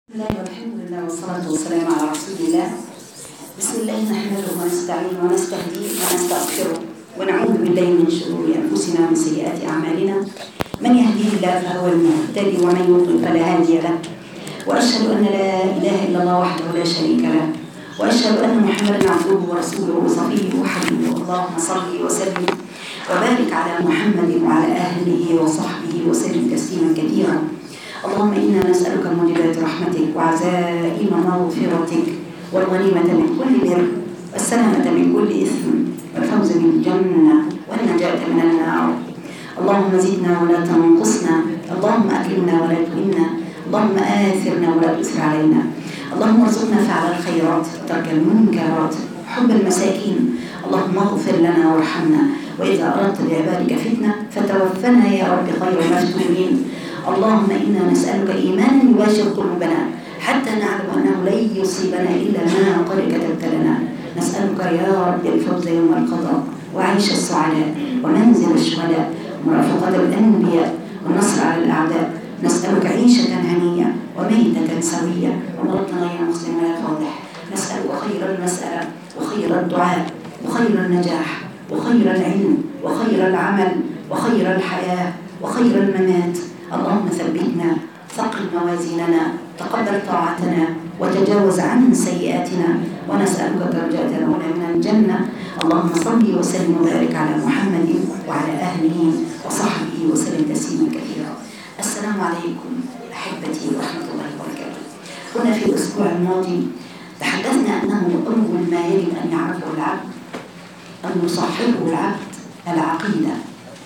بسم الله والحمد لله والصلاة والسلام على رسول الله بسم الله نحمده ونستعينه ونستهديه ونستغفره ونعوذ بالله من شرور أنفسنا ومن سيئات أعمالنا من يهديه الله فهو المهتدي ومن يضلل فلا هادي له وأشهد أن لا إله إلا الله وحده لا شريك له وأشهد أن محمدا عبده ورسوله وصفيه وحبيبه اللهم صل وسلم وبارك على محمد وعلى أهله وصحبه وسلم تسليما كثيرا اللهم إنا نسألك موجبات رحمتك وعزائم مغفرتك والغنيمة من كل بر والسلامة من كل إثم والفوز بالجنة والنجاة من النار اللهم زدنا ولا تنقصنا اللهم أكرمنا ولا تهنا اللهم آثرنا ولا تؤثر علينا اللهم ارزقنا فعل الخيرات وترك المنكرات حب المساكين اللهم اغفر لنا وارحمنا وإذا أردت بعبادك فتنة فتوفنا يا رب خير المفتونين اللهم إنا نسألك إيمانا يباشر قلوبنا حتى نعلم أنه لن يصيبنا إلا ما قد كتبت لنا نسألك يا رب الفوز يوم القضاء وعيش السعداء ومنزل الشهداء ومرافقة الأنبياء والنصر على الأعداء نسألك عيشة هنية وميتة سوية ومرضنا غير مسلم ولا فاضح نسألك خير المسألة وخير الدعاء وخير النجاح وخير العلم وخير العمل وخير الحياة وخير الممات اللهم ثبتنا ثقل موازيننا تقبل طاعتنا وتجاوز عن سيئاتنا ونسألك درجات العلى من الجنة اللهم صل وسلم وبارك على محمد وعلى أهله وصحبه وسلم تسليما كثيرا السلام عليكم أحبتي ورحمة الله وبركاته كنا في الأسبوع الماضي تحدثنا أنه أول ما يجب أن يعرفه العبد أن يصححه العبد العقيدة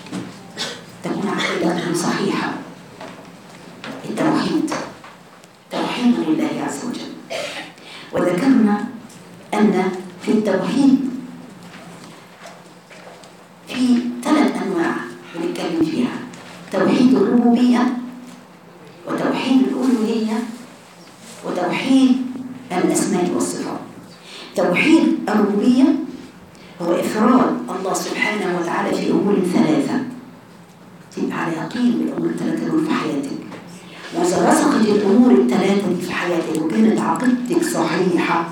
تكون عقيدته صحيحة التوحيد توحيد لله عز وجل وذكرنا أن في التوحيد في ثلاث أنواع بنتكلم فيها توحيد الربوبية وتوحيد الألوهية وتوحيد الأسماء والصفات توحيد الربوبية هو إفراد الله سبحانه وتعالى في أمور ثلاثة تبقى على يقين بالأمور الثلاثة دول في حياتك وإذا رسخت الأمور الثلاثة دي في حياتك وكانت عقيدتك صحيحة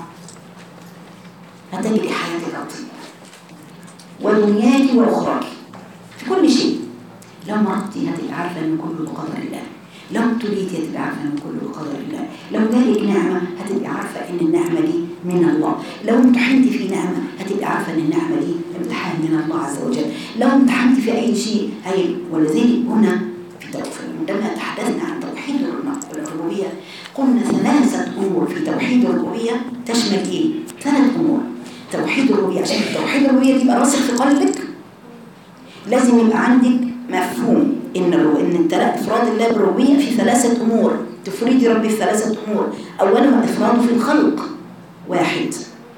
هتجري حياتك أطيب ودنياك وأخراك في كل شيء لو مرضتي هتبقى عارفة إن كله بقدر الله لو ابتليتي هتبقى عارفة إن كله بقدر الله لو جالك نعمة هتبقى عارفة إن النعمة دي من الله لو امتحنتي في نعمة هتبقى عارفة إن النعمة دي امتحان من الله عز وجل لو امتحنتي في أي شيء هي ولذلك هنا في عندما تحدثنا عن توحيد الربوبية قلنا ثلاثة أمور في توحيد الربوبية تشمل إيه؟ ثلاث أمور توحيد الربوبية عشان توحيد الربوبية تبقى راسخ في قلبك لازم يبقى عندك مفهوم إن إن إفراد الله بالربوبية في ثلاثة أمور تفريدي ربي في ثلاثة أمور أولها إفراده في الخلق واحد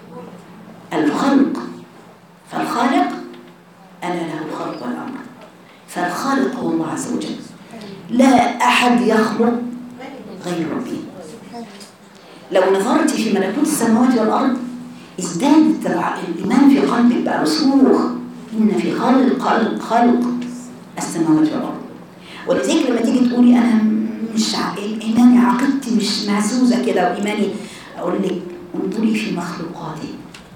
الخلق فالخالق ألا له الخلق والأمر فالخالق هو الله عز وجل لا أحد يخلق غير ربي لو نظرت في ملكوت السماوات والأرض ازداد الإيمان في قلبك بقى رسوخ إن في خلق خلق خلق السماوات والأرض ولذلك لما تيجي تقولي أنا مش إيماني عقيدتي مش مهزوزة كده وإيماني أقول لك انظري في مخلوقاتي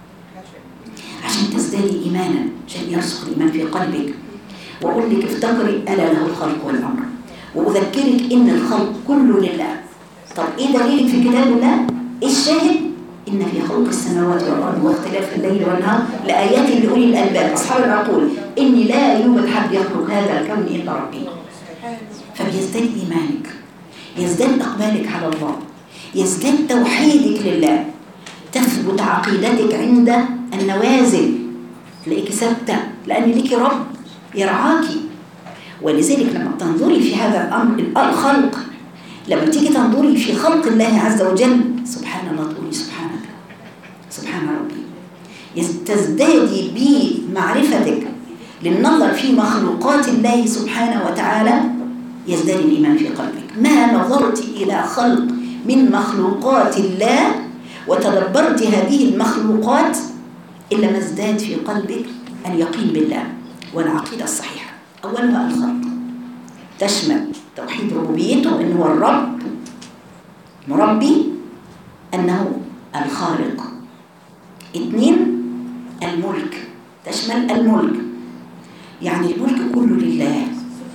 عشان تزدادي إيمانا عشان يرسخ الإيمان في قلبك وأقول لك افتكري ألا له الخلق والأمر وأذكرك إن الخلق كله لله طب إيه دليلك في كتاب الله؟ الشاهد إن في خلق السماوات والأرض واختلاف الليل والنهار لآيات لأولي الألباب أصحاب العقول إن لا يوجد حد يخلق هذا الكون إلا ربي فبيزداد إيمانك يزداد إقبالك على الله يزداد توحيدك لله تثبت عقيدتك عند النوازل تلاقيك ثابتة لأن لك رب يرعاكي ولذلك لما تنظري في هذا الأمر الخلق لما تيجي تنظري في خلق الله عز وجل سبحان الله تقولي سبحانك سبحان ربي تزدادي بمعرفتك للنظر في مخلوقات الله سبحانه وتعالى يزداد الإيمان في قلبك ما نظرت إلى خلق من مخلوقات الله وتدبرت هذه المخلوقات إلا ما ازداد في قلبك اليقين بالله والعقيدة الصحيحة أولها الخلق تشمل توحيد ربوبيته إن هو الرب مربي أنه الخالق اثنين الملك تشمل الملك يعني الملك كله لله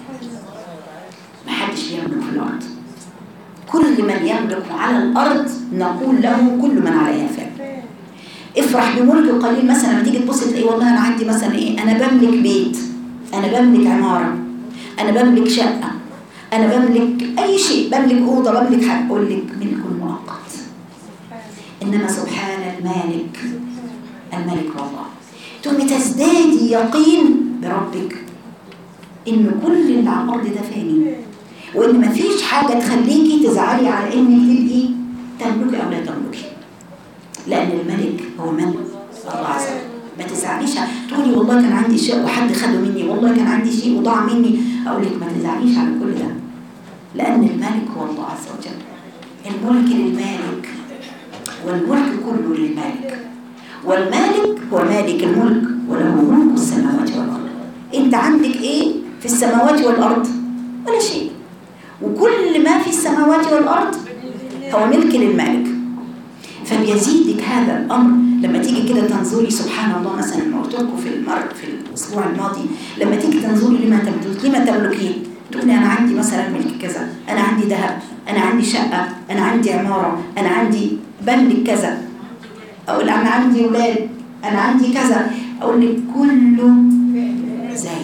ما حدش يملك في الأرض كل من يملك على الأرض نقول له كل من عليها فعل افرح بملك قليل مثلا لما تيجي تبص تلاقي والله انا عندي مثلا ايه انا بملك بيت انا بملك عماره انا بملك شقه انا بملك اي شيء بملك اوضه بملك حاجه اقول لك ملك مؤقت انما سبحان المالك الملك والله ثم تزدادي يقين بربك ان كل اللي على الارض ده فاني وان مفيش حاجه تخليكي تزعلي على انك تبقي تملكي او لا تملكي لان الملك هو من الله عز وجل ما تزعليش تقولي والله كان عندي شيء وحد خده مني والله كان عندي شيء وضاع مني اقول لك ما تزعليش على كل ده لان الملك هو الله عز وجل الملك للمالك والملك كله للمالك والمالك هو مالك الملك وله ملك السماوات والارض انت عندك ايه في السماوات والارض ولا شيء وكل ما في السماوات والارض هو ملك للمالك فبيزيدك هذا الامر لما تيجي كده تنظري سبحان الله مثلا ما قلت لكم في المر في الاسبوع الماضي لما تيجي تنظري لما تملك لما تملكين تقولي انا عندي مثلا ملك كذا انا عندي ذهب انا عندي شقه انا عندي عماره انا عندي بملك كذا اقول انا عندي اولاد انا عندي كذا اقول لك كله زي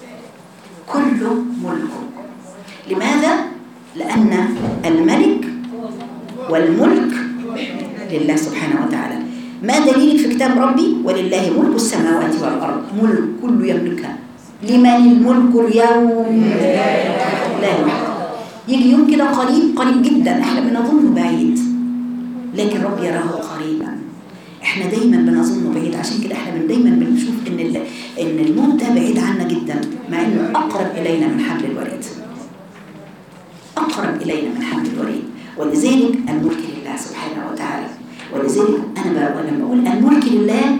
كله ملكه لماذا لان الملك والملك لله سبحانه وتعالى ما دليلك في كتاب ربي ولله ملك السماوات والأرض ملك كل يملكها لمن الملك اليوم لا يحب يجي يوم كده قريب قريب جدا احنا بنظنه بعيد لكن رب يراه قريبا احنا دايما بنظنه بعيد عشان كده احنا من دايما بنشوف ان ان الموت ده بعيد عنا جدا مع انه اقرب الينا من حبل الوريد اقرب الينا من حبل الوريد ولذلك الملك لله سبحانه وتعالى ولذلك أنا لما أقول الملك لله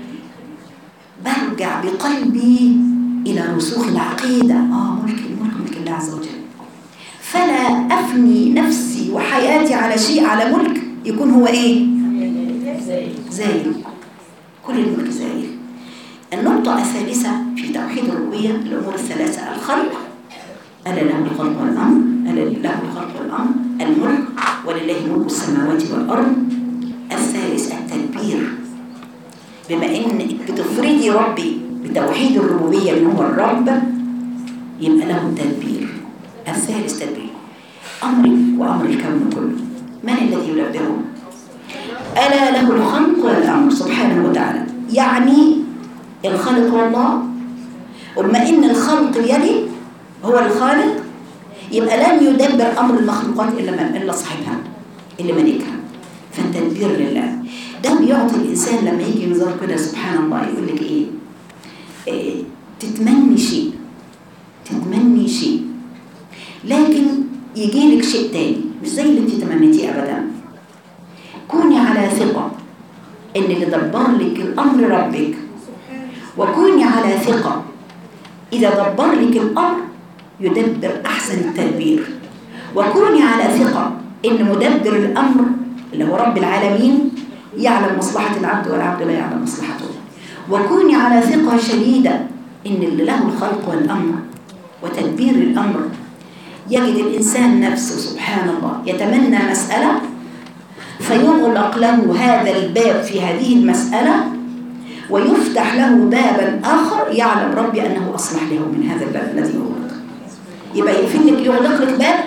برجع بقلبي إلى رسوخ العقيدة آه ملك الملك ملك الله عز وجل فلا أفني نفسي وحياتي على شيء على ملك يكون هو إيه؟ زايل كل الملك زايل النقطة الثالثة في توحيد الربوبية الأمور الثلاثة الخلق ألا له الخلق والأمر ألا له الخلق والأمر الملك ولله ملك السماوات والأرض الثالث التدبير بما انك بتفردي ربي بتوحيد الربوبيه ان هو الرب يبقى له تدبير الثالث تدبير امرك وامر الكون كله من الذي يدبره الا له الخلق والامر سبحانه وتعالى يعني الخالق هو الله وبما ان الخلق بيده هو الخالق يبقى لن يدبر امر المخلوقات الا من الا صاحبها اللي ملكها فالتدبير لله ده بيعطي الإنسان لما يجي ينظر كده سبحان الله يقول لك إيه, إيه تتمني شيء تتمني شيء لكن يجي لك شيء تاني مش زي اللي انت تمنيتيه أبدا كوني على ثقة إن اللي دبر لك الأمر ربك وكوني على ثقة إذا دبر لك الأمر يدبر أحسن التدبير وكوني على ثقة إن مدبر الأمر اللي هو رب العالمين يعلم مصلحة العبد والعبد لا يعلم مصلحته وكوني على ثقة شديدة إن اللي له الخلق والأمر وتدبير الأمر يجد الإنسان نفسه سبحان الله يتمنى مسألة فيغلق له هذا الباب في هذه المسألة ويفتح له بابا آخر يعلم ربي أنه أصلح له من هذا الباب الذي يغلق يبقى يقفل لك يغلق لك باب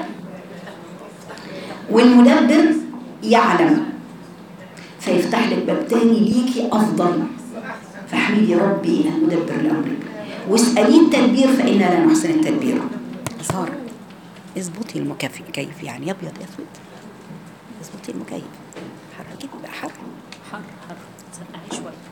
والمدبر يعلم فيفتح لك باب تاني ليكي أفضل فاحمدي ربي المدبر لأمرك واسألي التدبير فإنا لا نحسن التدبير أزهار اظبطي المكيف كيف يعني أبيض أسود اظبطي المكيف حر جدا حر حر حر تسقعي شويه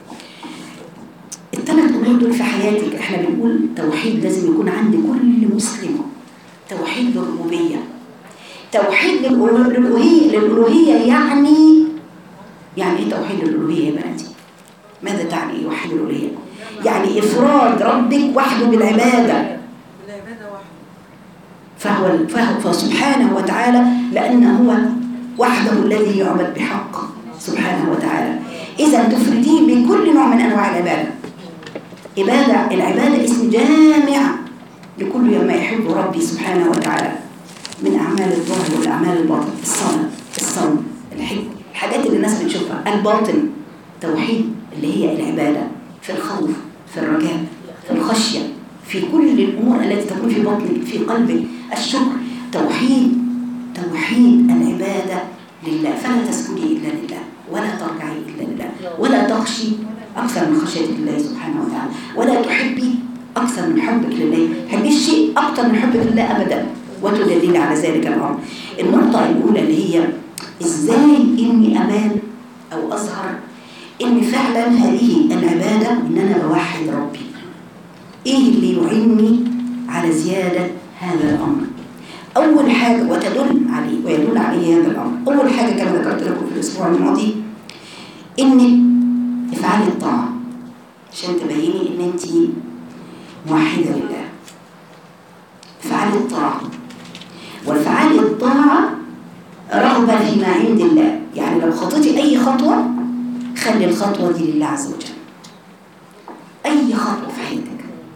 الثلاث امور دول في حياتك احنا بنقول توحيد لازم يكون عند كل مسلم توحيد الربوبيه توحيد للالوهيه للالوهيه يعني يعني ايه توحيد الالوهيه يا بناتي ماذا تعني يوحد الالوهيه يعني افراد ربك وحده بالعباده بالعبادة وحده فهو فهو فسبحانه وتعالى لأنه هو وحده الذي يعبد بحق سبحانه وتعالى إذا تفرديه بكل نوع من أنواع العبادة عبادة العبادة اسم جامع لكل ما يحب ربي سبحانه وتعالى من أعمال الظهر والأعمال الباطن الصلاة الصوم الحج الحاجات اللي الناس بتشوفها الباطن توحيد اللي هي العبادة في الخوف في الرجاء في الخشية في كل الأمور التي تكون في بطنك في قلبك الشكر توحيد توحيد العبادة لله فلا تسجدي إلا لله ولا تركعي إلا لله ولا تخشي أكثر من خشية الله سبحانه وتعالى ولا تحبي أكثر من حبك لله تحبيش شيء أكثر من حبك لله أبدا وتدليل على ذلك الأمر النقطة الأولى اللي هي إزاي إني أبان أو أظهر إن فعلا هذه العبادة إن أنا بوحد ربي إيه اللي يعيني على زيادة هذا الأمر أول حاجة وتدل عليه ويدل عليه هذا الأمر أول حاجة كما ذكرت لكم في الأسبوع الماضي إنك افعلي الطاعة عشان تبيني إن أنت موحدة لله افعلي الطاعة وافعلي الطاعة رغبة فيما عند الله يعني لو خطيتي أي خطوة خلي الخطوة دي لله عز وجل أي خطوة في حياتك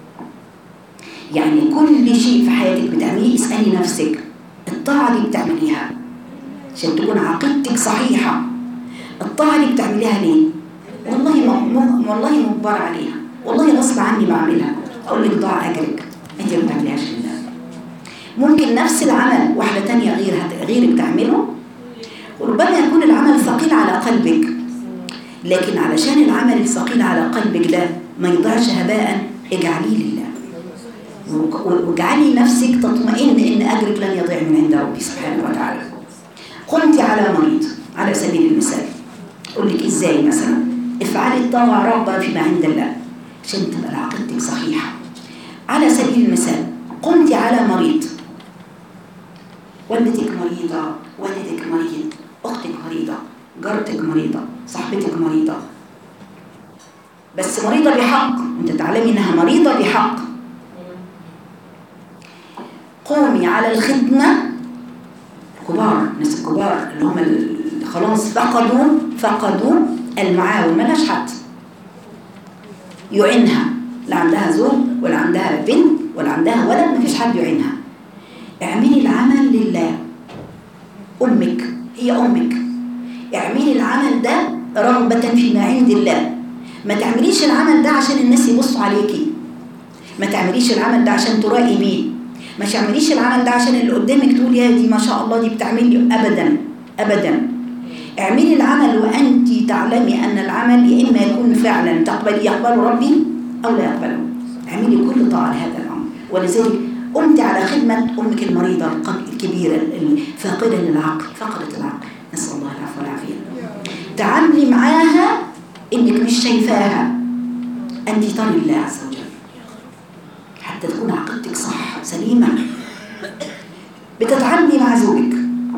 يعني كل شيء في حياتك بتعمليه اسألي نفسك الطاعة دي بتعمليها عشان تكون عقيدتك صحيحة الطاعة دي بتعمليها ليه؟ والله م... م... والله مجبر عليها والله غصب عني بعملها أقول لك ضاع أجرك أنت ما بتعمليهاش لله ممكن نفس العمل واحدة تانية غيرها غيرك تعمله وربما يكون العمل ثقيل على قلبك لكن علشان العمل الثقيل على قلبك ده ما يضيعش هباء اجعليه لله واجعلي نفسك تطمئن ان اجرك لن يضيع من عند ربي سبحانه وتعالى قمت على مريض على سبيل المثال اقول لك ازاي مثلا افعلي الطاعه رغبه فيما عند الله عشان تبقى عقيدتك صحيحه على سبيل المثال قمت على مريض والدتك مريضه والدك مريض اختك مريضه جارتك مريضه صاحبتك مريضه بس مريضه بحق انت تعلمي انها مريضه بحق قومي على الخدمة الكبار الناس الكبار اللي هم اللي خلاص فقدوا فقدوا المعاون ملاش حد يعينها لا عندها زوج ولا عندها بنت ولا عندها ولد مفيش حد يعينها اعملي العمل لله أمك هي أمك اعملي العمل ده رغبة فيما عند الله ما تعمليش العمل ده عشان الناس يبصوا عليكي ما تعمليش العمل ده عشان ترائي بيه ما تعمليش العمل ده عشان اللي قدامك تقول يا دي ما شاء الله دي بتعمل ابدا ابدا اعملي العمل وانت تعلمي ان العمل يا اما يكون فعلا تقبلي يقبله ربي او لا يقبله اعملي كل طاعه لهذا الامر ولذلك قمت على خدمه امك المريضه الكبيره الفاقده للعقل فقدت العقل نسال الله العفو والعافيه تعاملي معاها انك مش شايفاها انت تري الله عز وجل حتى تكون عقيدتك صح سليمة بتتعاملي مع زوجك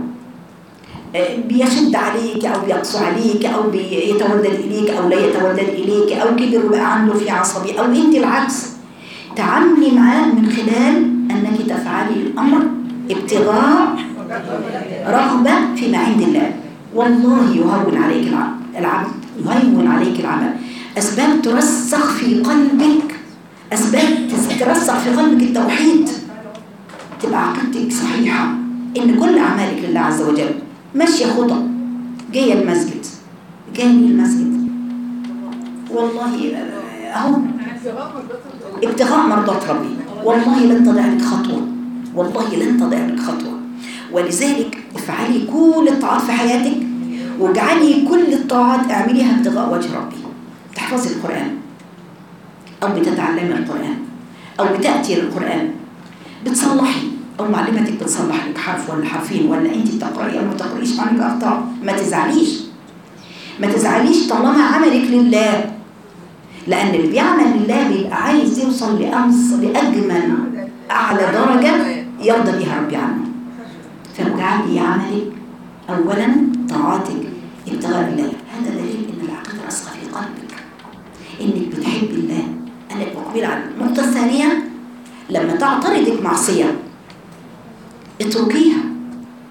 بيشد عليك أو بيقسو عليك أو بيتودد إليك أو لا يتودد إليك أو كبر وبقى عنده في عصبي أو أنت العكس تعاملي معاه من خلال أنك تفعلي الأمر ابتغاء رغبة فيما عند الله والله يهون عليك العبد يهون عليك العمل أسباب ترسخ في قلبك أسباب ترسخ في قلبك التوحيد تبقى عقيدتك صحيحة إن كل أعمالك لله عز وجل ماشية خطى جاية المسجد جاية المسجد والله أهو ابتغاء مرضات ربي والله لن تضيع لك خطوة والله لن تضيع لك خطوة ولذلك افعلي كل الطاعات في حياتك واجعلي كل الطاعات اعمليها ابتغاء وجه ربي تحفظي القرآن أو بتتعلمي القرآن أو بتأتي للقرآن بتصلحي أو معلمتك بتصلح لك حرف ولا حرفين ولا أنت بتقرأي أو ما تقرأيش عنك أخطاء ما تزعليش ما تزعليش طالما عملك لله لأن اللي بيعمل لله بيبقى عايز يوصل لأمس لأجمل أعلى درجة يرضى بها ربي عنه فاجعلي عملك أولا طاعاتك ابتغاء الله هذا دليل أن العقيدة راسخة في قلبك انك بتحب الله انك مقبل على النقطه الثانيه لما تعترضك معصيه اتركيها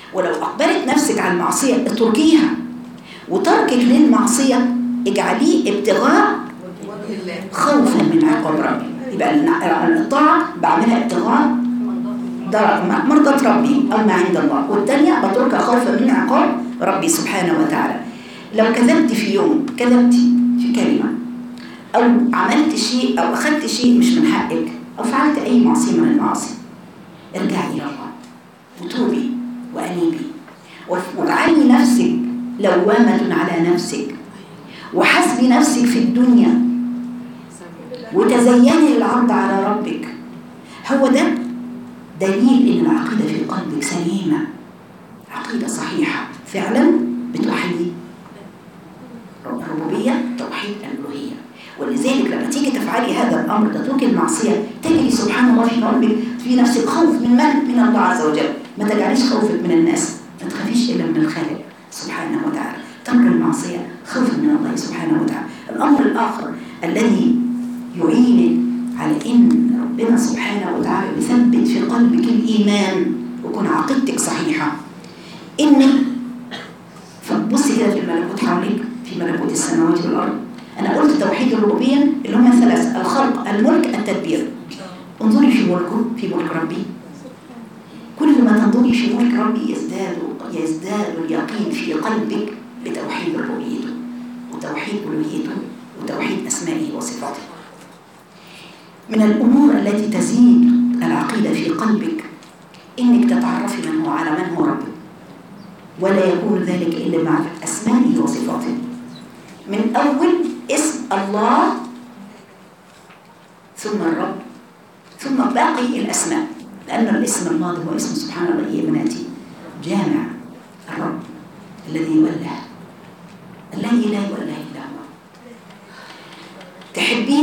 ولو أقبلت نفسك على المعصية اتركيها وتركك للمعصية اجعليه ابتغاء خوفا من عقاب ربي يبقى الن- الطاعة بعملها ابتغاء در- مرضى ربي أو ما عند الله والتانية بتركها خوفا من عقاب ربي سبحانه وتعالى لو كذبت في يوم كذبت في كلمة أو عملت شيء أو أخذت شيء مش من حقك أو فعلت أي معصية من المعاصي ارجعي إلى الله وتوبي وأنيبي وف- واجعلي نفسك لوامة على نفسك وحسبي نفسك في الدنيا وتزيني للعرض على ربك هو ده دليل ان العقيده في قلبك سليمه عقيده صحيحه فعلا بتوحدي الربوبيه توحيد الالوهيه ولذلك لما تيجي تفعلي هذا الامر تتركي المعصيه تجري سبحان الله في قلبك في نفسك خوف من من؟ من الله عز وجل ما تجعليش خوفك من الناس ما تخافيش الا من الخالق سبحانه وتعالى ترك المعصيه خوفا من الله سبحانه وتعالى الامر الاخر الذي يعينك على ان ربنا سبحانه وتعالى يثبت في قلبك الايمان ويكون عقيدتك صحيحه انك فبصي كده في الملكوت حواليك في ملكوت السماوات والارض انا قلت توحيد الربوبيه اللي هم ثلاثه الخلق الملك التدبير انظري في ملكه في ملك ربي كل ما تنظري في ملك ربي يزداد يزداد اليقين في قلبك بتوحيد ربوبيته وتوحيد الوهيته وتوحيد اسمائه وصفاته من الامور التي تزيد العقيده في قلبك انك تتعرفي من هو على من هو ربك ولا يكون ذلك الا معرفه اسمائه وصفاته من اول اسم الله ثم الرب ثم باقي الاسماء لان الاسم الماضي هو اسم سبحان الله يا بناتي جامع الرب الذي يولى الذي لا يولى الا هو تحبين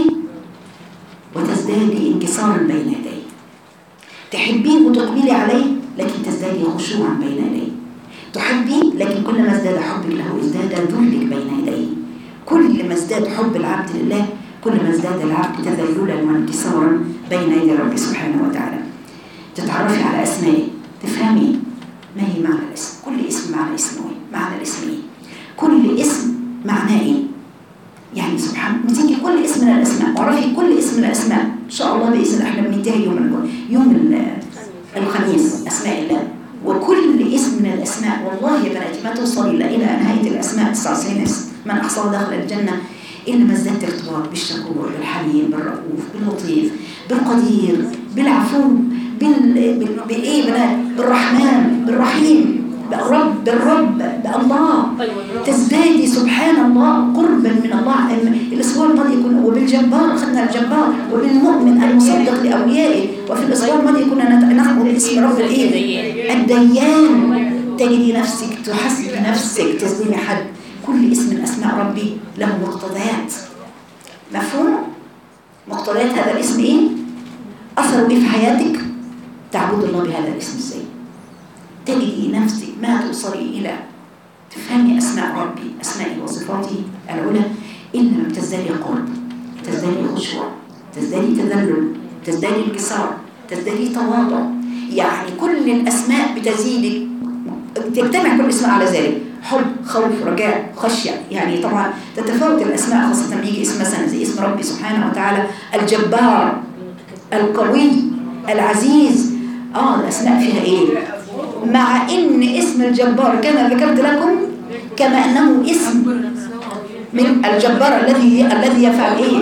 وتزدادي انكسارا بين يديه تحبين وتقبلي عليه لكن تزدادي خشوعا بين يديه تحبين لكن كلما ازداد حبك له ازداد ذلك بين يديه كل ما ازداد حب العبد لله كل ما ازداد العبد تذللا وانكسارا بين يدي رب سبحانه وتعالى تتعرفي على اسمائه تفهمي ما هي معنى الاسم كل اسم معنى اسمه ايه معنى الاسم ايه كل اسم معناه ايه يعني سبحان مسكي كل اسم من الاسماء واعرفي كل اسم من الاسماء ان شاء الله باذن احنا بننتهي يوم ال- يوم ال- الخميس اسماء الله وكل اسم من الاسماء والله يا بناتي ما توصلي الا الى نهايه الاسماء 99 اسم من احصاها دخل الجنه الا ما ازددت ارتباط بالشكور بالحليم بالرؤوف باللطيف بالقدير بالعفو بال... بال... بالايه بنات بالرحمن بالرحيم بالرب بالرب بالله تزدادي سبحان الله قربا من الله الاسبوع الماضي كنا وبالجبار اخذنا الجبار وبالمؤمن المصدق لاوليائه وفي الاسبوع الماضي كنا نت- ناخذ باسم رب الايه الديان تجدي نفسك تحسبي نفسك تسلمي حد كل اسم من اسماء ربي له مقتضيات مفهوم مقتضيات هذا الاسم ايه اثره ايه في حياتك تعبد الله بهذا الاسم ازاي تجدي نفسك ما توصلي الى تفهمي اسماء ربي اسمائه وصفاته العلى الا ما بتزدادي قرب تزدادي خشوع تزدادي تذلل تزدادي انكسار تزدادي تواضع يعني كل الاسماء بتزيدك تجتمع كل اسماء على ذلك حب خوف رجاء خشيه يعني طبعا تتفاوت الاسماء خاصه لما يجي اسم مثلا زي اسم ربي سبحانه وتعالى الجبار القوي العزيز اه الاسماء فيها ايه مع ان اسم الجبار كما ذكرت لكم كما انه اسم من الجبار الذي الذي يفعل ايه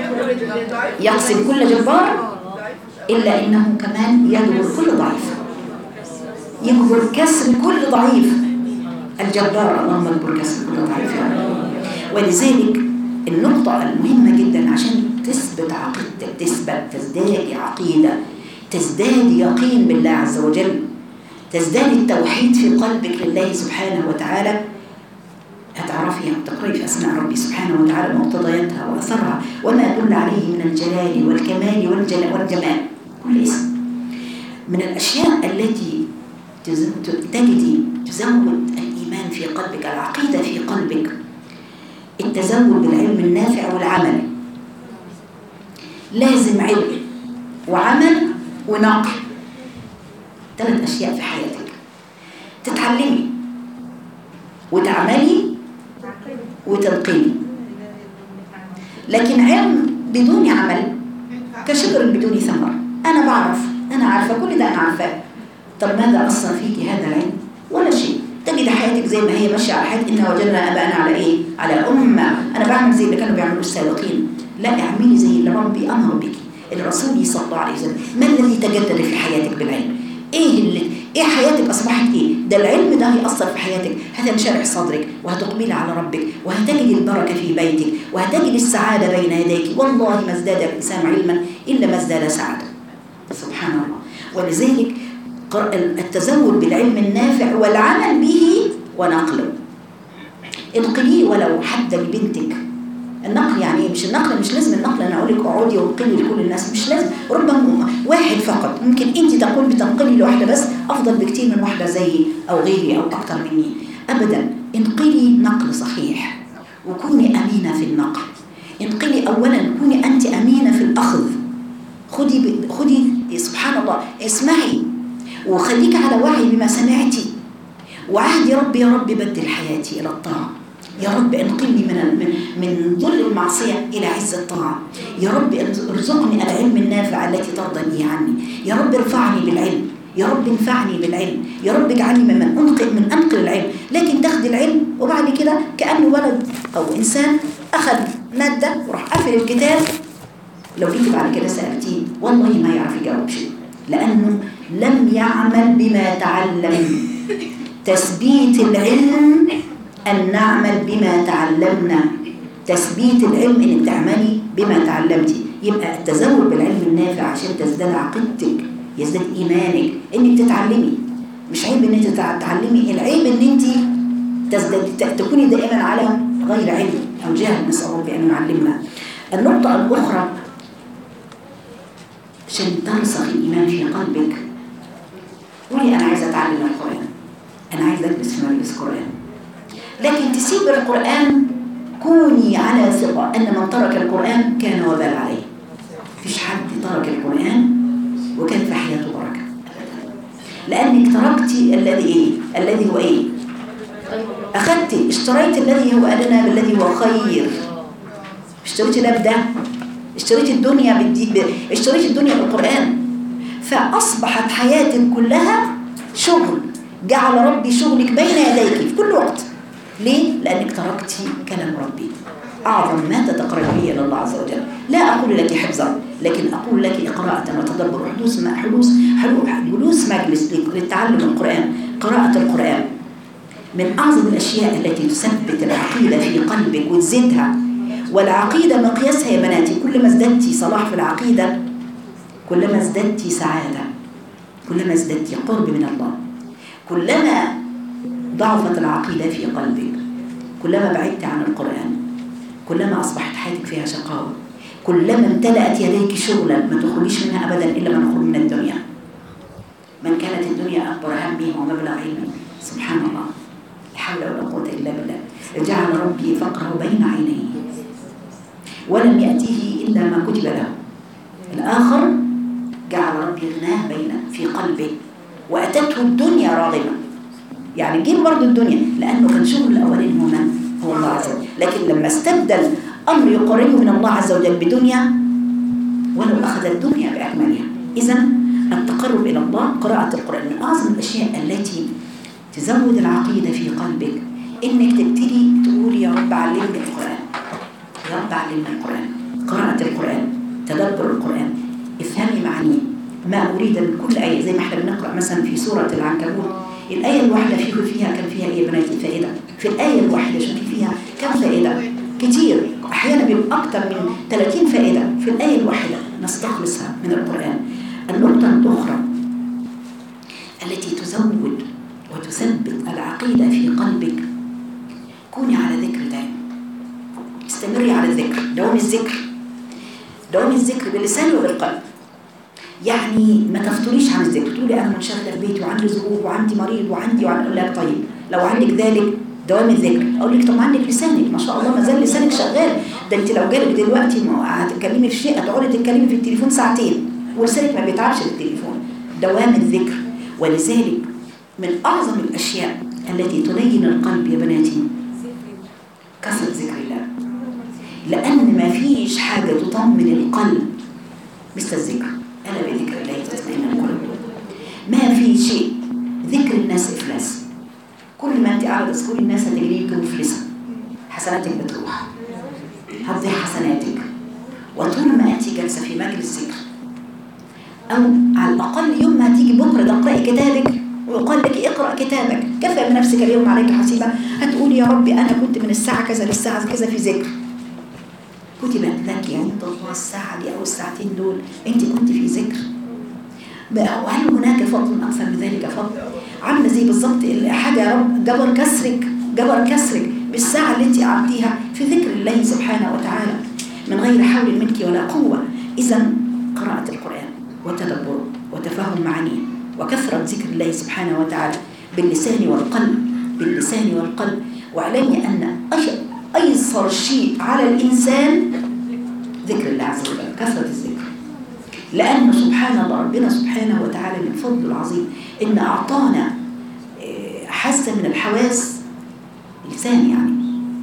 يقسم كل جبار الا انه كمان يجبر كل ضعيف يجبر كسر كل ضعيف الجبار اللهم اجبر كسر كل ضعيف يا رب ولذلك النقطة المهمة جدا عشان تثبت عقيدتك تثبت تزدادي عقيدة تزدادي يقين بالله عز وجل تزداد التوحيد في قلبك لله سبحانه وتعالى هتعرفي تقرأي في أسماء ربي سبحانه وتعالى مقتضياتها وأثرها وما يدل عليه من الجلال والكمال والجل- والجمال كل اسم من الأشياء التي تز- تجدي تزود الإيمان في قلبك العقيدة في قلبك التزود بالعلم النافع والعمل لازم علم وعمل ونقل ثلاث أشياء في حياتك تتعلمي وتعملي وتلقني لكن علم بدون عمل كشجر بدون ثمر أنا بعرف أنا عارفة كل ده أنا عارفاه طب ماذا أثر فيك هذا العلم؟ ولا شيء تجد حياتك زي ما هي ماشية على حياتك إن وجدنا آباءنا على إيه؟ على أمة أنا بعمل زي اللي كانوا بيعملوا السابقين لا اعملي زي اللي ربي أمر بك الرسول صلى الله عليه وسلم ما الذي تجدد في حياتك بالعلم؟ ايه اللي ايه حياتك اصبحت ايه ده العلم ده هيأثر في حياتك هتنشرح صدرك وهتقبلي على ربك وهتجد البركة في بيتك وهتجد السعادة بين يديك والله ما ازداد الإنسان علما إلا ما ازداد سعادة سبحان الله ولذلك قر- التزود بالعلم النافع والعمل به ونقله انقليه ولو حتى لبنتك النقل يعني إيه؟ مش النقل مش لازم النقل انا اقول لك اقعدي وانقلي لكل الناس مش لازم ربما واحد فقط ممكن انت تقول بتنقلي لواحده بس افضل بكتير من واحده زيي او غيري او اكتر مني ابدا انقلي نقل صحيح وكوني امينه في النقل انقلي اولا كوني انت امينه في الاخذ خدي ب... خدي سبحان الله اسمعي وخليك على وعي بما سمعتي وعهدي ربي يا رب بدل حياتي الى الطاعه يا رب انقلني من ال- من من ظل المعصيه الى عز الطاعه يا رب ارزقني العلم النافع التي ترضى به عني يا رب ارفعني بالعلم يا رب انفعني بالعلم يا رب اجعلني ممن انقل من انقل العلم لكن تاخدي العلم وبعد كده كانه ولد او انسان اخذ ماده وراح قافل الكتاب لو جيت بعد كده سالتيه والله ما يعرف يجاوب شيء لانه لم يعمل بما تعلم تثبيت العلم أن نعمل بما تعلمنا تثبيت العلم إنك تعملي بما تعلمتي يبقى التزود بالعلم النافع عشان تزداد عقيدتك يزداد إيمانك إنك تتعلمي مش عيب إن أنت تع- تتعلمي العيب إن أنت تزداد ت- تكوني دائما على غير علم أو جهل نسأل ربي أن يعلمنا النقطة الأخرى عشان ترسخ الإيمان في قلبك قولي أنا عايزة أتعلم القرآن أنا عايزة أدرس في مجلس قرآن لكن تسيب القرآن كوني على ثقة أن من ترك القرآن كان وبال عليه مفيش حد ترك القرآن وكان في حياته بركة لأنك تركتي الذي إيه الذي هو إيه أخذتي اشتريت الذي هو أدنى بالذي هو خير اشتريت ده بده اشتريت الدنيا بالدي... ب... اشتريت الدنيا بالقرآن فأصبحت حياتك كلها شغل جعل ربي شغلك بين يديك في كل وقت ليه؟ لأنك تركتي كلام ربي أعظم ما تتقرب به إلى الله عز وجل لا أقول لك حفظا لكن أقول لك قراءة وتدبر حدوث ما حدوث حلو- جلوس مجلس لتعلم القرآن قراءة القرآن من أعظم الأشياء التي تثبت العقيدة في قلبك وتزيدها والعقيدة مقياسها يا بناتي كل ما ازددتي صلاح في العقيدة كلما ازددتي سعادة كلما ازددتي قرب من الله كلما ضعفت العقيدة في قلبك كلما بعدت عن القرآن كلما أصبحت حياتك فيها شقاوة كلما امتلأت يديك شغلا ما تخرجيش منها أبدا إلا ما نخرج من الدنيا من كانت الدنيا أكبر همه ومبلغ علمه سبحان الله لا حول ولا قوة إلا بالله جعل ربي فقره بين عينيه ولم يأتيه إلا ما كتب له الآخر جعل ربي غناه بين في قلبه وأتته الدنيا راغمة يعني جيب برضه الدنيا لأنه كان شغل الأولين هو من؟ هو الله عز وجل لكن لما استبدل أمر يقربه من الله عز وجل بدنيا ولو أخذ الدنيا بأكملها إذا التقرب إلى الله قراءة القرآن من أعظم الأشياء التي تزود العقيدة في قلبك إنك تبتدي تقول يا رب علمني القرآن يا رب علمني القرآن قراءة القرآن تدبر القرآن افهمي معانيه ما أريد من كل آية زي ما احنا بنقرأ مثلا في سورة العنكبوت الآية الواحدة فيه فيها كم فيها إيه يا بناتي فائدة في الآية الواحدة شوفي فيها كم فائدة كتير أحيانا بيبقى أكتر من 30 فائدة في الآية الواحدة نستخلصها من القرآن النقطة الأخرى التي تزود وتثبت العقيدة في قلبك كوني على ذكر دائم استمري على الذكر دوام الذكر دوام الذكر باللسان وبالقلب يعني ما تفتريش عن الذكر تقولي انا منشغله في بيتي وعندي ظروف وعندي مريض وعندي وعندي أقول لك طيب لو عندك ذلك دوام الذكر اقول لك طب ما عندك لسانك ما شاء الله ما زال لسانك شغال ده انت لو جالك دلوقتي ما هتتكلمي في شيء هتقعدي تتكلمي في التليفون ساعتين ولسانك ما بيتعبش في التليفون دوام الذكر ولذلك من أعظم الأشياء التي تلين القلب يا بناتي كثرة ذكر الله لأن ما فيش حاجة تطمن القلب مثل الذكر ألا بذكر الله تطمئن القلوب ما في شيء ذكر الناس إفلاس كل ما أنت قاعدة تذكري الناس هتجريك مفلسة حسناتك بتروح هتضيع حسناتك وطول ما أنت جالسة في مجلس ذكر أو على الأقل يوم ما هتيجي بكرة تقرأي كتابك ويقال لك اقرأ كتابك كفى بنفسك اليوم عليك حسيبا هتقولي يا ربي أنا كنت من الساعة كذا للساعة كذا في ذكر كتبت لك يعني الله الساعة دي أو الساعتين دول أنت كنت في ذكر بقى وهل هناك فضل أكثر من ذلك فضل عاملة زي بالظبط حاجة يا رب جبر كسرك جبر كسرك بالساعة اللي أنت قعدتيها في ذكر الله سبحانه وتعالى من غير حول منك ولا قوة إذا قراءة القرآن وتدبره وتفهم معانيه وكثرة ذكر الله سبحانه وتعالى باللسان والقلب باللسان والقلب واعلمي أن أش- أيسر شيء على الإنسان ذكر الله عز وجل كثرة الذكر لأن سبحان الله ربنا سبحانه وتعالى من فضله العظيم إن أعطانا آه، حاسة من الحواس لسان يعني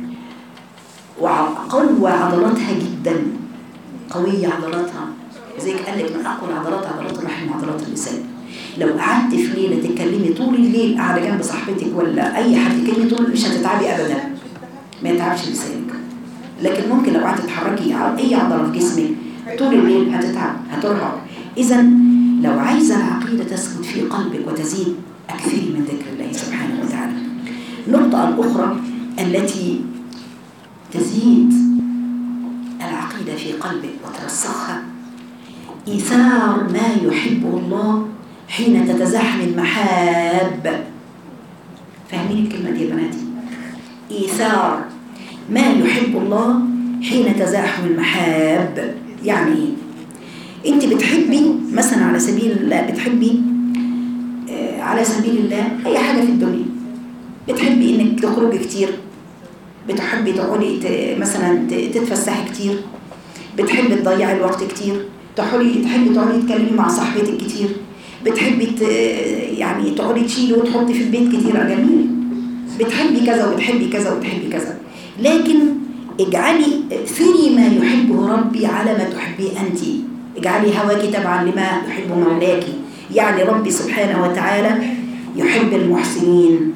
وقوى عضلاتها جدا قوية عضلاتها زي قال لك من أقوى العضلات عضلات الرحم وعضلات اللسان لو قعدت في ليلة تتكلمي طول الليل قاعدة جنب صاحبتك ولا أي حد تكلمي طول الليل مش هتتعبي أبدا ما يتعبش لسانك لكن ممكن لو قعدت تحركي ع- أي عضلة في جسمك طول الليل هتتعب هترهق إذا لو عايزة العقيدة تثبت في قلبك وتزيد أكثري من ذكر الله سبحانه وتعالى النقطة الأخرى التي تزيد العقيدة في قلبك وترسخها إيثار ما يحبه الله حين تتزاحم المحاب فاهمين الكلمة دي يا بناتي إيثار ما يحب الله حين تزاحم المحاب يعني إيه؟ أنت بتحبي مثلا على سبيل الله بتحبي آه، على سبيل الله أي حاجة في الدنيا بتحبي إنك تخرجي كتير بتحبي تقعدي ت- مثلا ت- تتفسحي كتير بتحبي تضيعي الوقت كتير تحبي تحبي تقعدي تتكلمي مع صاحبتك كتير بتحبي ت... يعني تقعدي تشيلي وتحطي في البيت كتير آه جميل بتحبي كذا وبتحبي كذا وبتحبي كذا لكن اجعلي اثري ما يحبه ربي على ما تحبيه انت اجعلي هواك تبعا لما يحب مولاك يعني ربي سبحانه وتعالى يحب المحسنين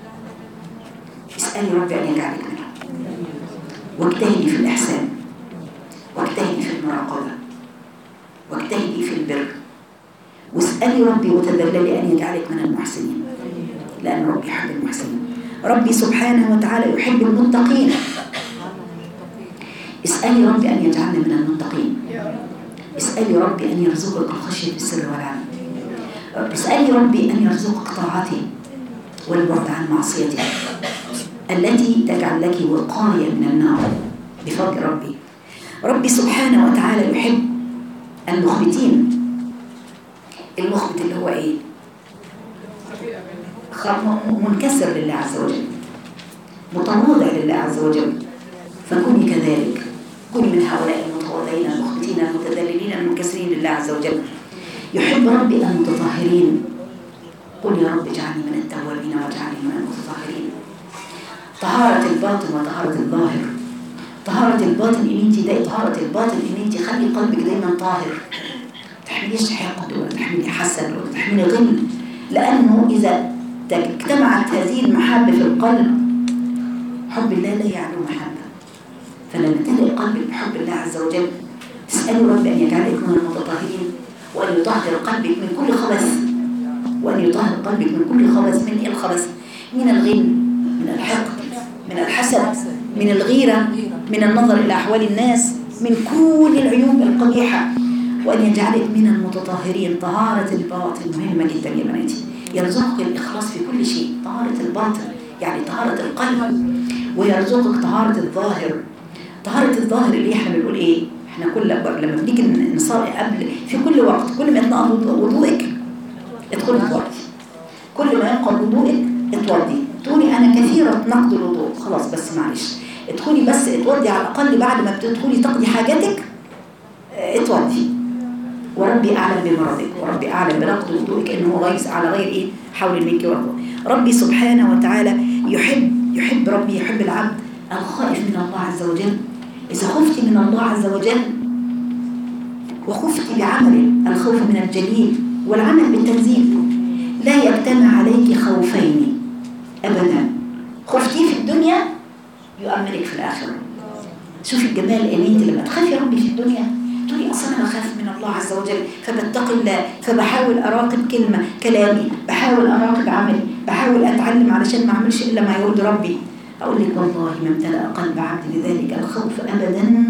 اسألي ربي أن يجعلك منهم واجتهدي في الإحسان واجتهدي في المراقبة واجتهدي في البر واسألي ربي وتذللي أن يجعلك من المحسنين لأن ربي يحب المحسنين ربي سبحانه وتعالى يحب المتقين اسألي ربي أن يجعلنا من المتقين اسألي ربي أن يرزقك الخشية في السر والعلن اسألي ربي أن يرزقك طاعته والبعد عن معصيته التي تجعل لك وقاية من النار بفضل ربي ربي سبحانه وتعالى يحب المخبتين المخبت اللي هو ايه خ- منكسر لله عز وجل متواضع لله عز وجل فكوني كذلك كوني من هؤلاء المتواضعين المخبتين المتذللين المنكسرين لله عز وجل يحب ربي المتطهرين قل يا رب اجعلني من التوابين واجعلني من المتطهرين طهارة الباطن وطهارة الظاهر طهارة الباطن ان انت ده طهارة الباطن ان انت خلي قلبك دايما طاهر تحمليش حقد ولا تحملي حسد ولا تحملي غل لانه اذا اجتمعت هذه المحبة في القلب حب الله لا يعلو محبة فلما تملئ قلبك بحب الله عز وجل تسألي رب أن يجعلك من المتطهرين وأن يطهر قلبك من كل خبث وأن يطهر قلبك من كل خبث من إيه الخبث؟ من الغل من الحقد من الحسد من الغيرة من النظر إلى أحوال الناس من كل العيوب القبيحة وأن يجعلك من المتطهرين طهارة الباطن مهمة جدا يا بناتي يرزقك الإخلاص في كل شيء طهارة الباطن يعني طهارة القلب ويرزقك طهارة الظاهر طهارة الظاهر اللي احنا بنقول ايه احنا كل لما بنيجي نصلي قبل في كل وقت كل ما يتنقض وضوءك ادخلي اتوضي كل ما ينقض وضوءك اتوضي تقولي انا كثيرة نقض الوضوء خلاص بس معلش ادخلي بس اتوضي على الاقل بعد ما بتدخلي تقضي حاجاتك اه، اتوضي وربي اعلم بمرضك وربي اعلم بنقض وضوءك انه غيظ على غير ايه حول الملك والقوة ربي سبحانه وتعالى يحب يحب ربي يحب العبد الخائف من الله عز وجل إذا خفت من الله عز وجل وخفت بعمل الخوف من الجليل والعمل بالتنزيل لا يجتمع عليك خوفين أبدا خفتي في الدنيا يؤمنك في الآخرة شوفي الجمال ان انت لما تخافي ربي في الدنيا تقولي اصلا انا بخاف من الله عز وجل فبتقي الله فبحاول اراقب كلمه كلامي بحاول اراقب عملي بحاول اتعلم علشان ما اعملش الا ما يرضي ربي اقول لك والله ما امتلا قلب عبد بذلك الخوف ابدا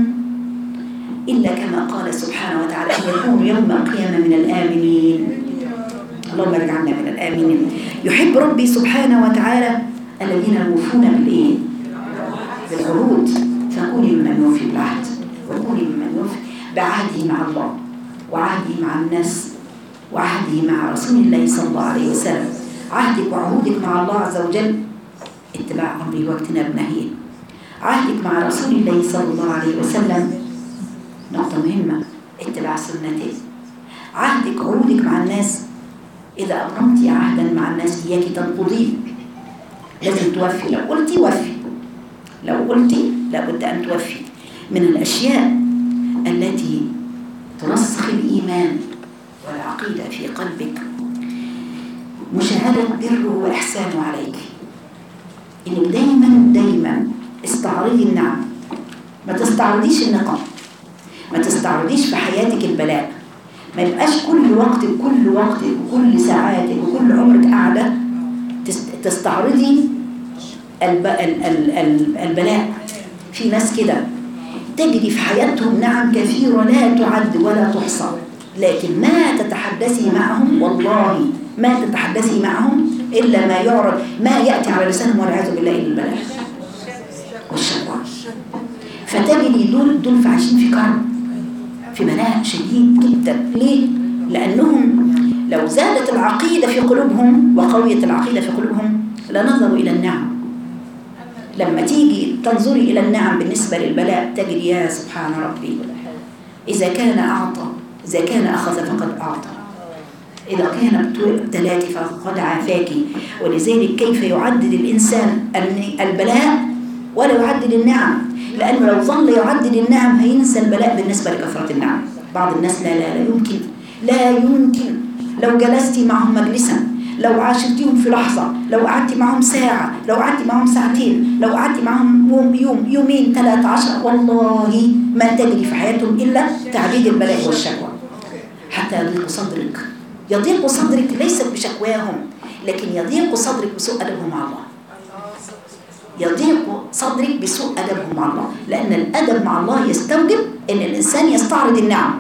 الا كما قال سبحانه وتعالى ان يكون يوم القيامه من الامنين اللهم اجعلنا من الامنين يحب ربي سبحانه وتعالى الذين يوفون بالايه بالعهود فكوني ممن يوفي بالعهد وكوني ممن يوفي بعهده مع الله وعهده مع الناس وعهده مع رسول الله صلى الله عليه وسلم عهدك وعهودك مع الله عز وجل اتباع امره واجتناب نهيه عهدك مع رسول الله صلى الله عليه وسلم نقطة مهمة اتباع سنته عهدك عهودك مع الناس إذا أبرمت عهدا مع الناس إياك تنقضيه لازم توفي لو قلتي وفي لو قلتي لابد أن توفي من الأشياء التي ترسخ الإيمان والعقيدة في قلبك مشاهدة بره وإحسانه عليك إنك دايما دايما استعرضي النعم ما تستعرضيش النقم ما تستعرضيش في حياتك البلاء ما يبقاش كل وقت كل وقت وكل ساعاتك وكل عمرك قاعدة تست- تستعرضي الب... ال... ال... ال... البلاء في ناس كده تجري في حياتهم نعم كثيرة لا تعد ولا تحصى لكن ما تتحدثي معهم والله ما تتحدثي معهم إلا ما يعرض ما يأتي على لسانهم والعياذ بالله إلا البلاء والشكوى فتجري دول دول عايشين في كرب في بلاء شديد جدا ليه؟ لأنهم لو زادت العقيدة في قلوبهم وقويت العقيدة في قلوبهم لنظروا إلى النعم لما تيجي تنظري إلى النعم بالنسبة للبلاء تجري يا سبحان ربي إذا كان أعطى إذا كان أخذ فقد أعطى إذا كان ابتلاك فقد عافاك ولذلك كيف يعدد الإنسان البلاء ولا يعدد النعم لأنه لو ظل يعدد النعم هينسى البلاء بالنسبة لكثرة النعم بعض الناس لا لا لا يمكن لا يمكن لو جلست معهم مجلسا لو عاشرتيهم في لحظة لو قعدت معهم ساعة لو قعدت معهم ساعتين لو قعدت معهم يوم يوم يومين ثلاثة عشر والله ما تجري في حياتهم إلا تعديد البلاء والشكوى حتى يضيق صدرك يضيق صدرك ليست بشكواهم لكن يضيق صدرك بسوء أدبهم مع الله يضيق صدرك بسوء أدبهم مع الله لأن الأدب مع الله يستوجب أن الإنسان يستعرض النعم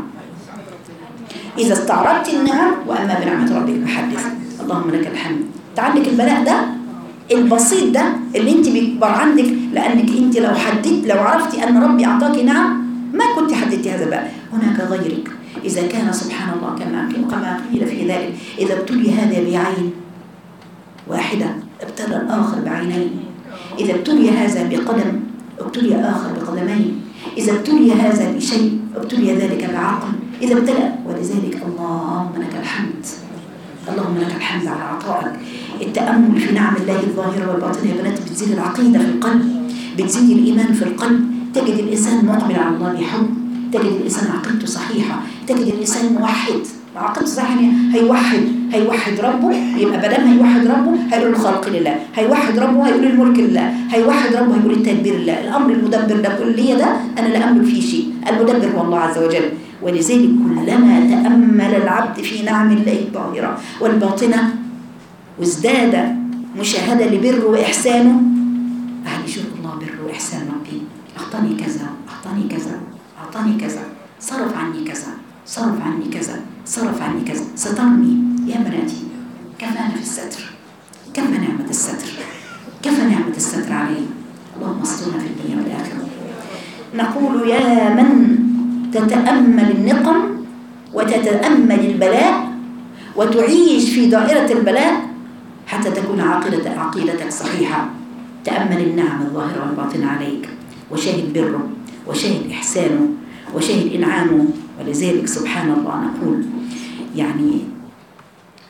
إذا استعرضت النعم وأما بنعمة ربك فحدث اللهم لك الحمد تعلق البلاء ده البسيط ده اللي انت بيكبر عندك لأنك انت لو حددت لو عرفتي أن ربي أعطاك نعم ما كنت حددتي هذا بقى هناك غيرك إذا كان سبحان الله كما كما قيل في ذلك إذا ابتلي هذا بعين واحدة ابتلى الآخر بعينين إذا ابتلي هذا بقدم ابتلي آخر بقدمين إذا ابتلي هذا بشيء ابتلي ذلك بعقل إذا ابتلى ولذلك اللهم لك الحمد اللهم لك الحمد على عطائك التأمل في نعم الله الظاهرة والباطنة يا بنات بتزيد العقيدة في القلب بتزيد الإيمان في القلب تجد الإنسان مقبل على الله بحب تجد الإنسان عقيدته صحيحة تجد الإنسان موحد عقيدته صحيحة يعني هيوحد هيوحد ربه يبقى بدل هيوحد ربه هيقول الخلق لله هيوحد ربه هيقول الملك لله هيوحد ربه هيقول التدبير لله الأمر المدبر ده كلية ده أنا لا أملك فيه شيء المدبر هو الله عز وجل ولذلك كلما تأمل العبد في نعم الله الظاهرة والباطنة وازداد مشاهدة لبره وإحسانه أهل يشوف الله بره وإحسان ربي أعطاني كذا أعطاني كذا أعطاني كذا صرف عني كذا صرف عني كذا صرف عني كذا سترني يا بناتي كفانا في الستر كفى نعمة الستر كفى نعمة الستر علينا اللهم استرنا في الدنيا والآخرة نقول يا من تتأمل النقم وتتأمل البلاء وتعيش في دائرة البلاء حتى تكون عقيدة عقيدتك صحيحة تأمل النعم الظاهرة والباطنة عليك وشاهد بره وشاهد إحسانه وشاهد إنعامه ولذلك سبحان الله نقول يعني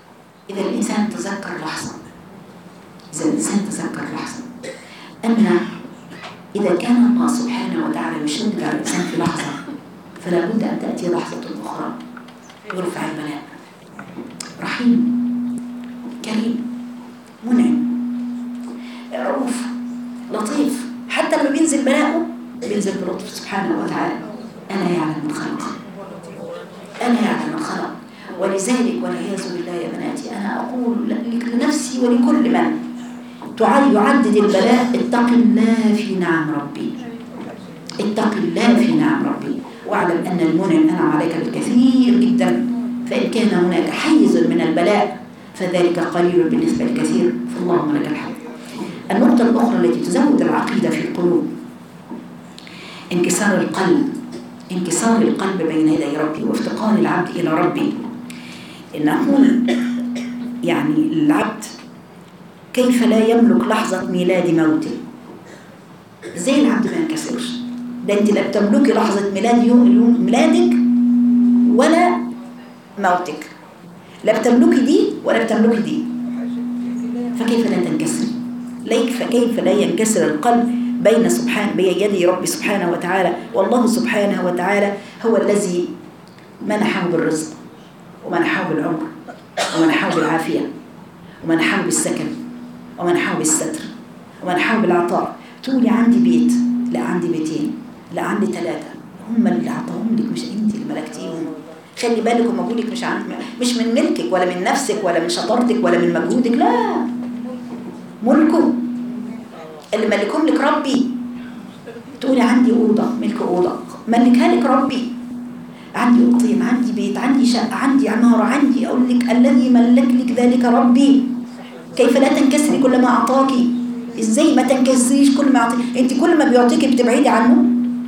إذا الإنسان تذكر لحظة إذا الإنسان تذكر لحظة أن إذا كان الله سبحانه وتعالى يشد على الإنسان في لحظة فلا بد أن تأتي لحظة أخرى يرفع البلاء رحيم كريم منعم رؤوف لطيف حتى لما بينزل بلاءه بينزل بلطف سبحانه وتعالى أنا يعلم الخلق أنا يعلم الخلق ولذلك والعياذ بالله يا بناتي أنا أقول لنفسي ولكل من تعد يعدد البلاء اتق الله في نعم ربي اتق الله في نعم ربي واعلم أن المنعم أنعم عليك بالكثير جدا فإن كان هناك حيز من البلاء فذلك قليل بالنسبة للكثير فاللهم لك الحمد النقطة الأخرى التي تزود العقيدة في القلوب انكسار القلب انكسار القلب بين يدي ربي وافتقار العبد إلى ربي إن أقول يعني العبد كيف لا يملك لحظة ميلاد موته زي العبد ما ينكسرش ده انت لا بتملكي لحظة ميلاد يوم يوم ميلادك ولا موتك لا بتملكي دي ولا بتملكي دي فكيف لا تنكسري ليك فكيف لا ينكسر القلب بين سبحان بين يدي ربي سبحانه وتعالى والله سبحانه وتعالى هو الذي منحه بالرزق ومنحه بالعمر ومنحه بالعافية ومنحه بالسكن ومنحه بالستر ومنحه بالعطاء تقولي عندي بيت لا عندي بيتين لا عندي ثلاثة هم اللي عطاهم لك مش انت اللي ملكتيهم خلي بالك هم بقول لك مش عند مش من ملكك ولا من نفسك ولا من شطارتك ولا من مجهودك لا ملكه اللي ملكهم لك ربي تقولي عندي أوضة ملك أوضة ملكها لك ربي عندي أوضتين عندي بيت عندي شقة عندي عمارة عندي أقول لك الذي ملك لك ذلك ربي كيف لا تنكسري كل ما أعطاكي إزاي ما تنكسريش كل ما أعطيك أنت كل ما بيعطيكي بتبعدي عنه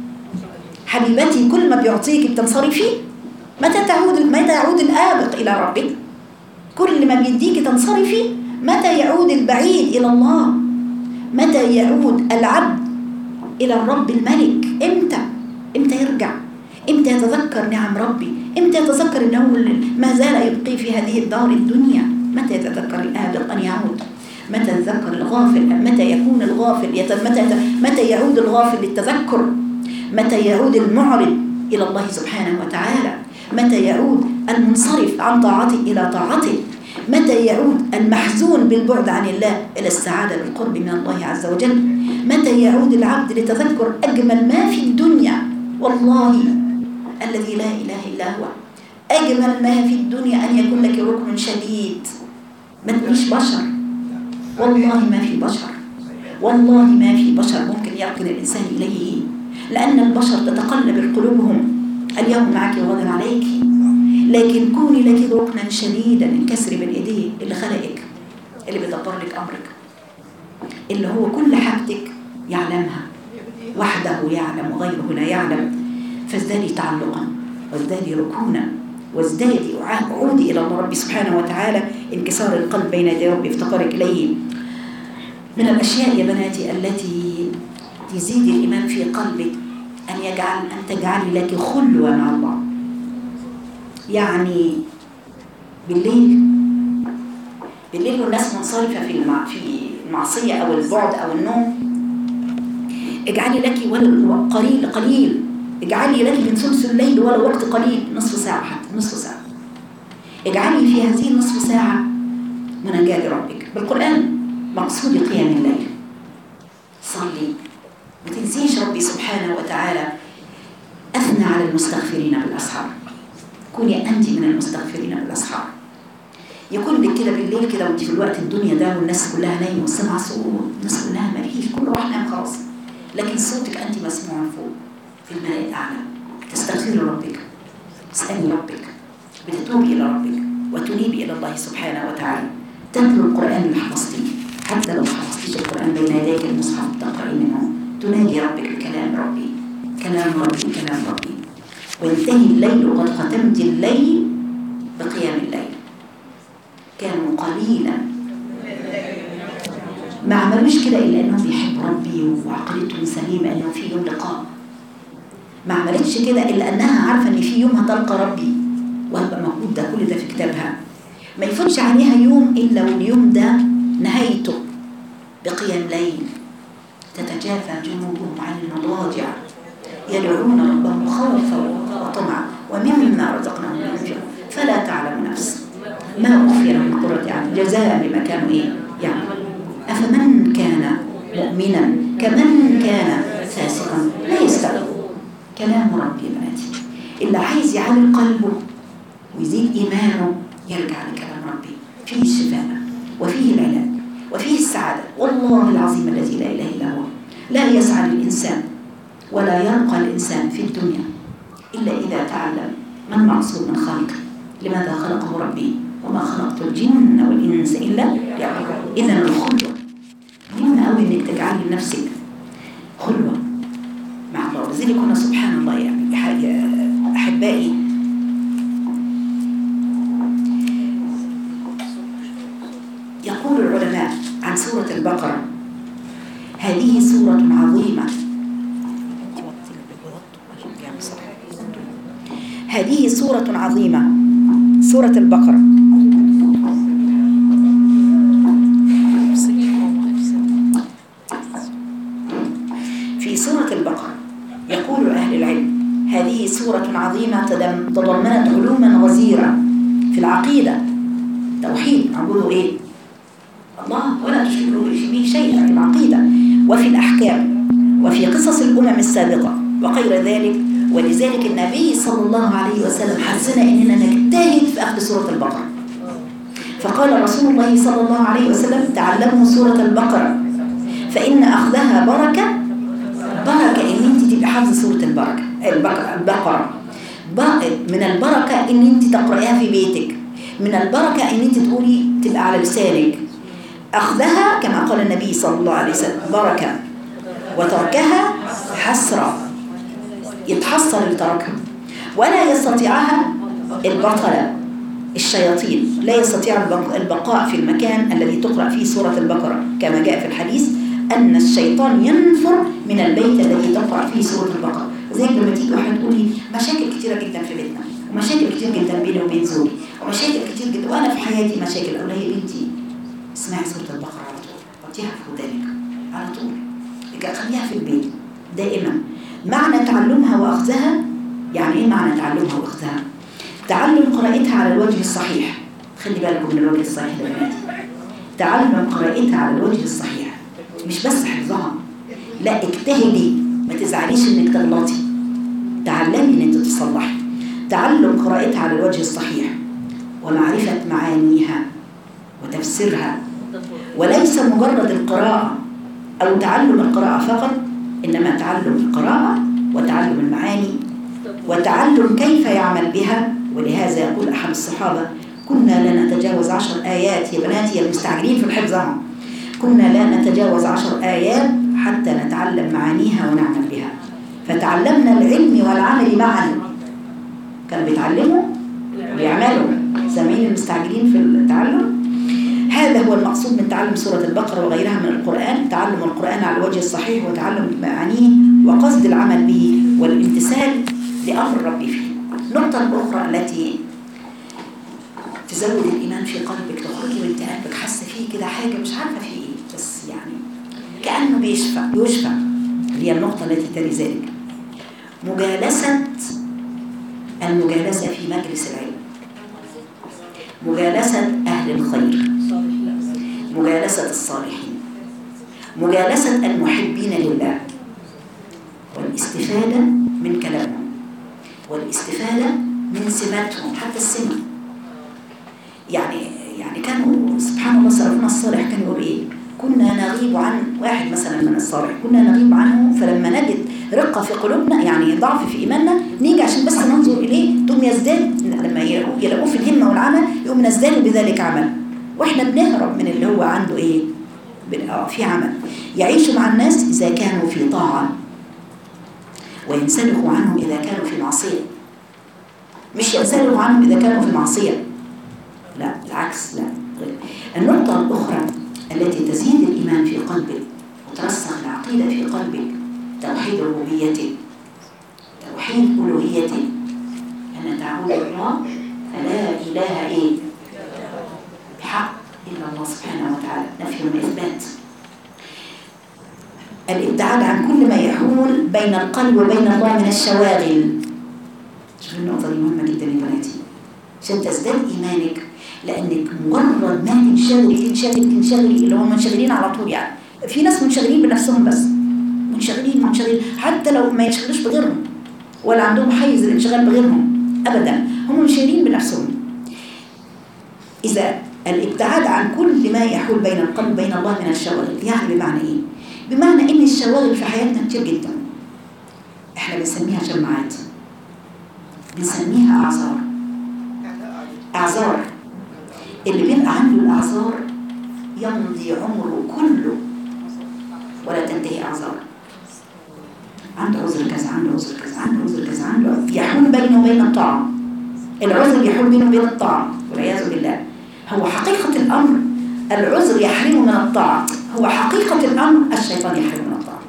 حبيبتي كل ما بيعطيكي بتنصرفي متى تعود متى يعود الآبق إلى ربك كل ما بيديكي تنصرفي متى يعود البعيد إلى الله متى يعود العبد إلى الرب الملك إمتى إمتى يرجع إمتى يتذكر نعم ربي إمتى يتذكر أنه ما زال يبقي في هذه الدار الدنيا متى يتذكر الآبق أن يعود متى يتذكر الغافل متى يكون الغافل متى متى يعود الغافل للتذكر متى يعود المعرض إلى الله سبحانه وتعالى متى يعود المنصرف عن طاعته إلى طاعته متى يعود المحزون بالبعد عن الله إلى السعادة بالقرب من الله عز وجل متى يعود العبد لتذكر أجمل ما في الدنيا والله الذي لا إله إلا هو أجمل ما في الدنيا أن يكون لك ركن شديد ما تقوليش بشر والله ما في بشر والله ما في بشر ممكن يركن الإنسان إليه لأن البشر تتقلب قلوبهم اليوم معك وغدا عليك لكن كوني لك ركنا شديدا انكسري بين ايديه اللي خلقك اللي بيدبر لك امرك اللي هو كل حاجتك يعلمها وحده يعلم وغيره لا يعلم فازدادي تعلقا وازدادي ركونا وازدادي عودي الى الله ربي سبحانه وتعالى انكسار القلب بين يدي ربي افتقارك اليه من الاشياء يا بناتي التي تزيد الايمان في قلبك ان يجعل ان تجعلي لك خلوه مع الله يعني بالليل بالليل والناس منصرفة في المع... في المعصية أو البعد أو النوم اجعلي لك ولو قليل قليل اجعلي لك من ثلث الليل ولو وقت قليل نصف ساعة حتى نصف ساعة اجعلي في هذه النصف ساعة مناجاة لربك بالقرآن مقصود قيام الليل صلي ما تنسيش ربي سبحانه وتعالى أثنى على المستغفرين بالأسحار كوني أنت من المستغفرين بالأسحار يكون لك كده بالليل كده وانت في الوقت الدنيا ده والناس كلها نايمه وسمع صوت الناس كلها مفيش كل واحد نام خلاص لكن صوتك انت مسموع فوق في الملأ الاعلى تستغفري ربك تسالي ربك بتتوبي الى ربك وتنيبي الى الله سبحانه وتعالى تتلو القران اللي حفظتيه حتى لو ما حفظتيش القران بين يديك المصحف تقراي منه تنادي ربك بكلام ربي كلام ربي كلام ربي وينتهي الليل وقد ختمت الليل بقيام الليل كانوا قليلا ما عملوش كده الا انهم بيحبوا ربي وعقيدتهم سليمه انه في يوم لقاء ما عملتش كده الا انها عارفه ان في يوم هتلقى ربي وهبقى موجود ده كل ده في كتابها ما يفوتش عليها يوم إلا واليوم ده نهايته بقيام ليل تتجافى جنوبهم عن المضاجع يدعون ربهم خوفا وطمعا ومما رزقناهم ينفقون فلا تعلم نفس ما أخفي لهم من قرة أعين جزاء بما كانوا إيه يعني أفمن كان مؤمنا كمن كان فاسقا لا يستوي كلام ربي يا بناتي اللي عايز يعلي قلبه ويزيد إيمانه يرجع لكلام ربي فيه الشفاء وفيه العلاج وفيه السعادة والله العظيم الذي لا إله إلا هو لا يسعى الإنسان ولا يرقى الإنسان في الدنيا إلا إذا تعلم ما المقصود من خلقه لماذا خلقه ربي وما خلقت الجن والإنس إلا ليعبدون إذا الخلوة مهم قوي إنك تجعلي لنفسك خلوة مع الله لذلك كنا سبحان الله يعني يا- يا أحبائي يقول العلماء عن سورة البقرة هذه سورة عظيمة هذه سورة عظيمة سورة البقرة في سورة البقرة يقول أهل العلم هذه سورة عظيمة تدم- تضمنت علوما غزيرة في العقيدة توحيد عبوده إيه؟ الله ولا تشركوا به شيئا في العقيدة وفي الأحكام وفي قصص الأمم السابقة وغير ذلك ولذلك النبي صلى الله عليه وسلم حثنا إننا نجتهد في أخذ سورة البقرة فقال رسول الله صلى الله عليه وسلم تعلموا سورة البقرة فإن أخذها بركة بركة إن أنت تبقى حافظة سورة البركة البقرة, البقرة ب- من البركة إن أنت تقرأيها في بيتك من البركة إن أنت تقولي تبقى على لسانك أخذها كما قال النبي صلى الله عليه وسلم بركة وتركها حسرة يتحسر اللي تركها ولا يستطيعها البطلة الشياطين لا يستطيع البق- البقاء في المكان الذي تقرأ فيه سورة البقرة كما جاء في الحديث أن الشيطان ينفر من البيت الذي تقرأ فيه سورة البقرة زي لما تيجي واحد تقول لي مشاكل كتيرة جدا في بيتنا ومشاكل كتير جدا بيني وبين زوجي ومشاكل كتير جدا وأنا في حياتي مشاكل أقول لها يا بنتي اسمعي سورة البقرة على طول حطيها في ودانك على طول لكن خليها في البيت دائما معنى تعلمها وأخذها يعني إيه معنى تعلمها وأخذها؟ تعلم قراءتها على الوجه الصحيح خلي بالكم من الوجه الصحيح ده يا بناتي تعلم قراءتها على الوجه الصحيح مش بس حفظها لا اجتهدي ما تزعليش انك تغلطي تعلمي ان انت تصلحي تعلم قراءتها على الوجه الصحيح ومعرفة معانيها وتفسيرها وليس مجرد القراءة أو تعلم القراءة فقط إنما تعلم القراءة وتعلم المعاني وتعلم كيف يعمل بها ولهذا يقول أحد الصحابة كنا لا نتجاوز عشر آيات يا بناتي يا المستعجلين في الحفظ كنا لا نتجاوز عشر آيات حتى نتعلم معانيها ونعمل بها فتعلمنا العلم والعمل معا كانوا بيتعلموا ويعملوا سامعين المستعجلين في التعلم هذا هو المقصود من تعلم سورة البقرة وغيرها من القرآن تعلم القرآن على الوجه الصحيح وتعلم معانيه وقصد العمل به والامتثال لأمر ربي فيه النقطة الأخرى التي تزود الإيمان في قلبك تخرجي وانت قلبك حاسة فيه كده حاجة مش عارفة فيه ايه بس يعني كأنه بيشفى يشفى هي النقطة التي تلي ذلك مجالسة المجالسة في مجلس العلم مجالسة أهل الخير مجالسة الصالحين مجالسة المحبين لله والاستفادة من كلامهم والاستفادة من سماتهم حتى السمة يعني يعني كانوا سبحان الله سلفنا الصالح كان يقول ايه كنا نغيب عن واحد مثلا من الصالح كنا نغيب عنه فلما نجد رقة في قلوبنا يعني ضعف في إيماننا نيجي عشان بس ننظر إليه ثم يزداد لما يلاقوه يلاقوه في الهمة والعمل يقوم نزداد بذلك عمل واحنا بنهرب من اللي هو عنده ايه بن- آه، في عمل يعيش مع الناس إذا كانوا في طاعة وينسلخ عنهم إذا كانوا في معصية مش ينسلخ عنهم إذا كانوا في معصية لا العكس لا غير. النقطة الأخرى التي تزيد الإيمان في قلبك وترسخ العقيدة في قلبك توحيد ربوبيته توحيد ألوهيته أن تعبد الله فلا إله إيه الله سبحانه وتعالى نفي وإثبات الابتعاد عن كل ما يحول بين القلب وبين الله من الشواغل شوف النقطة دي مهمة جدا يا بناتي عشان تزداد إيمانك لأنك مجرد ما تنشغلي تنشغلي تنشغلي اللي هم منشغلين على طول يعني في ناس منشغلين بنفسهم بس منشغلين منشغلين حتى لو ما ينشغلوش بغيرهم ولا عندهم حيز الانشغال بغيرهم أبدا هم منشغلين بنفسهم إذا الابتعاد عن كل ما يحول بين القلب وبين الله من الشواغل يعني بمعنى إيه؟ بمعنى إن الشواغل في حياتنا كتير جدا إحنا بنسميها جماعات بنسميها أعذار أعذار اللي بيبقى عنده الأعذار يمضي عمره كله ولا تنتهي أعذاره عنده عذر كذا عنده عذر كذا عنده عذر كذا عنده يحول بينه وبين الطاعة العذر يحول بينه وبين الطاعة والعياذ بالله هو حقيقة الأمر العذر يحرمه من الطاعة هو حقيقة الأمر الشيطان يحرمه من الطاعة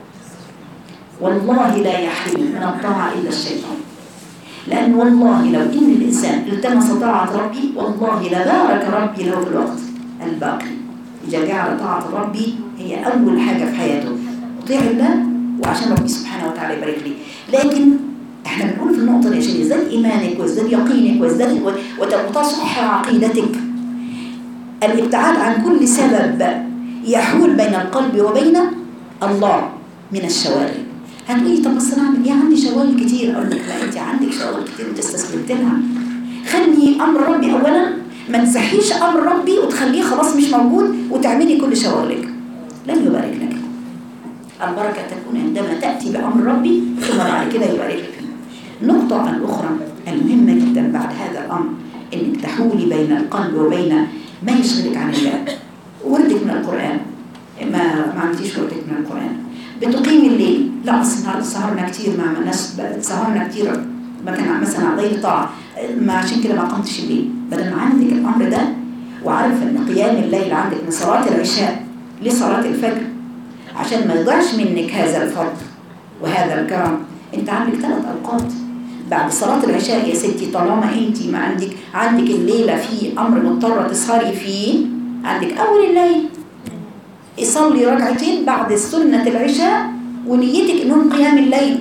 والله لا يحرم من الطاعة إلا الشيطان لأن والله لو إن الإنسان التمس طاعة ربي والله لبارك ربي له في الوقت الباقي إذا جعل طاعة ربي هي أول حاجة في حياته اطيع الله وعشان ربي سبحانه وتعالى يبارك لي لكن احنا بنقول في النقطة دي عشان يزداد إيمانك ويزداد يقينك ويزداد وتصح عقيدتك الابتعاد عن كل سبب يحول بين القلب وبين الله من الشواغل هتقولي طب بس انا اعمل ايه عندي شواغل كتير اقول لك لا انت عندك شواغل كتير انت استسلمت لها خلي امر ربي اولا ما تزحيش امر ربي وتخليه خلاص مش موجود وتعملي كل شواغلك لن يبارك لك البركه تكون عندما تاتي بامر ربي ثم بعد كده يبارك لك النقطه الاخرى المهمه جدا بعد هذا الامر انك تحولي بين القلب وبين ما يشغلك عن الله وردك من القران ما ما عملتيش وردك من القران بتقيمي الليل لا اصل النهارده سهرنا كتير مع ناس سهرنا كتير ما كان مثلا على غير طاعه ما عشان كده ما قمتش الليل بدل ما عندك الامر ده وعارف ان قيام الليل عندك من صلاه العشاء لصلاه الفجر عشان ما يضيعش منك هذا الفضل وهذا الكرم انت عندك ثلاث اوقات بعد صلاة العشاء يا ستي طالما انت ما عندك عندك الليلة في امر مضطرة تسهري فيه عندك اول الليل يصلي ركعتين بعد سنة العشاء ونيتك انهم قيام الليل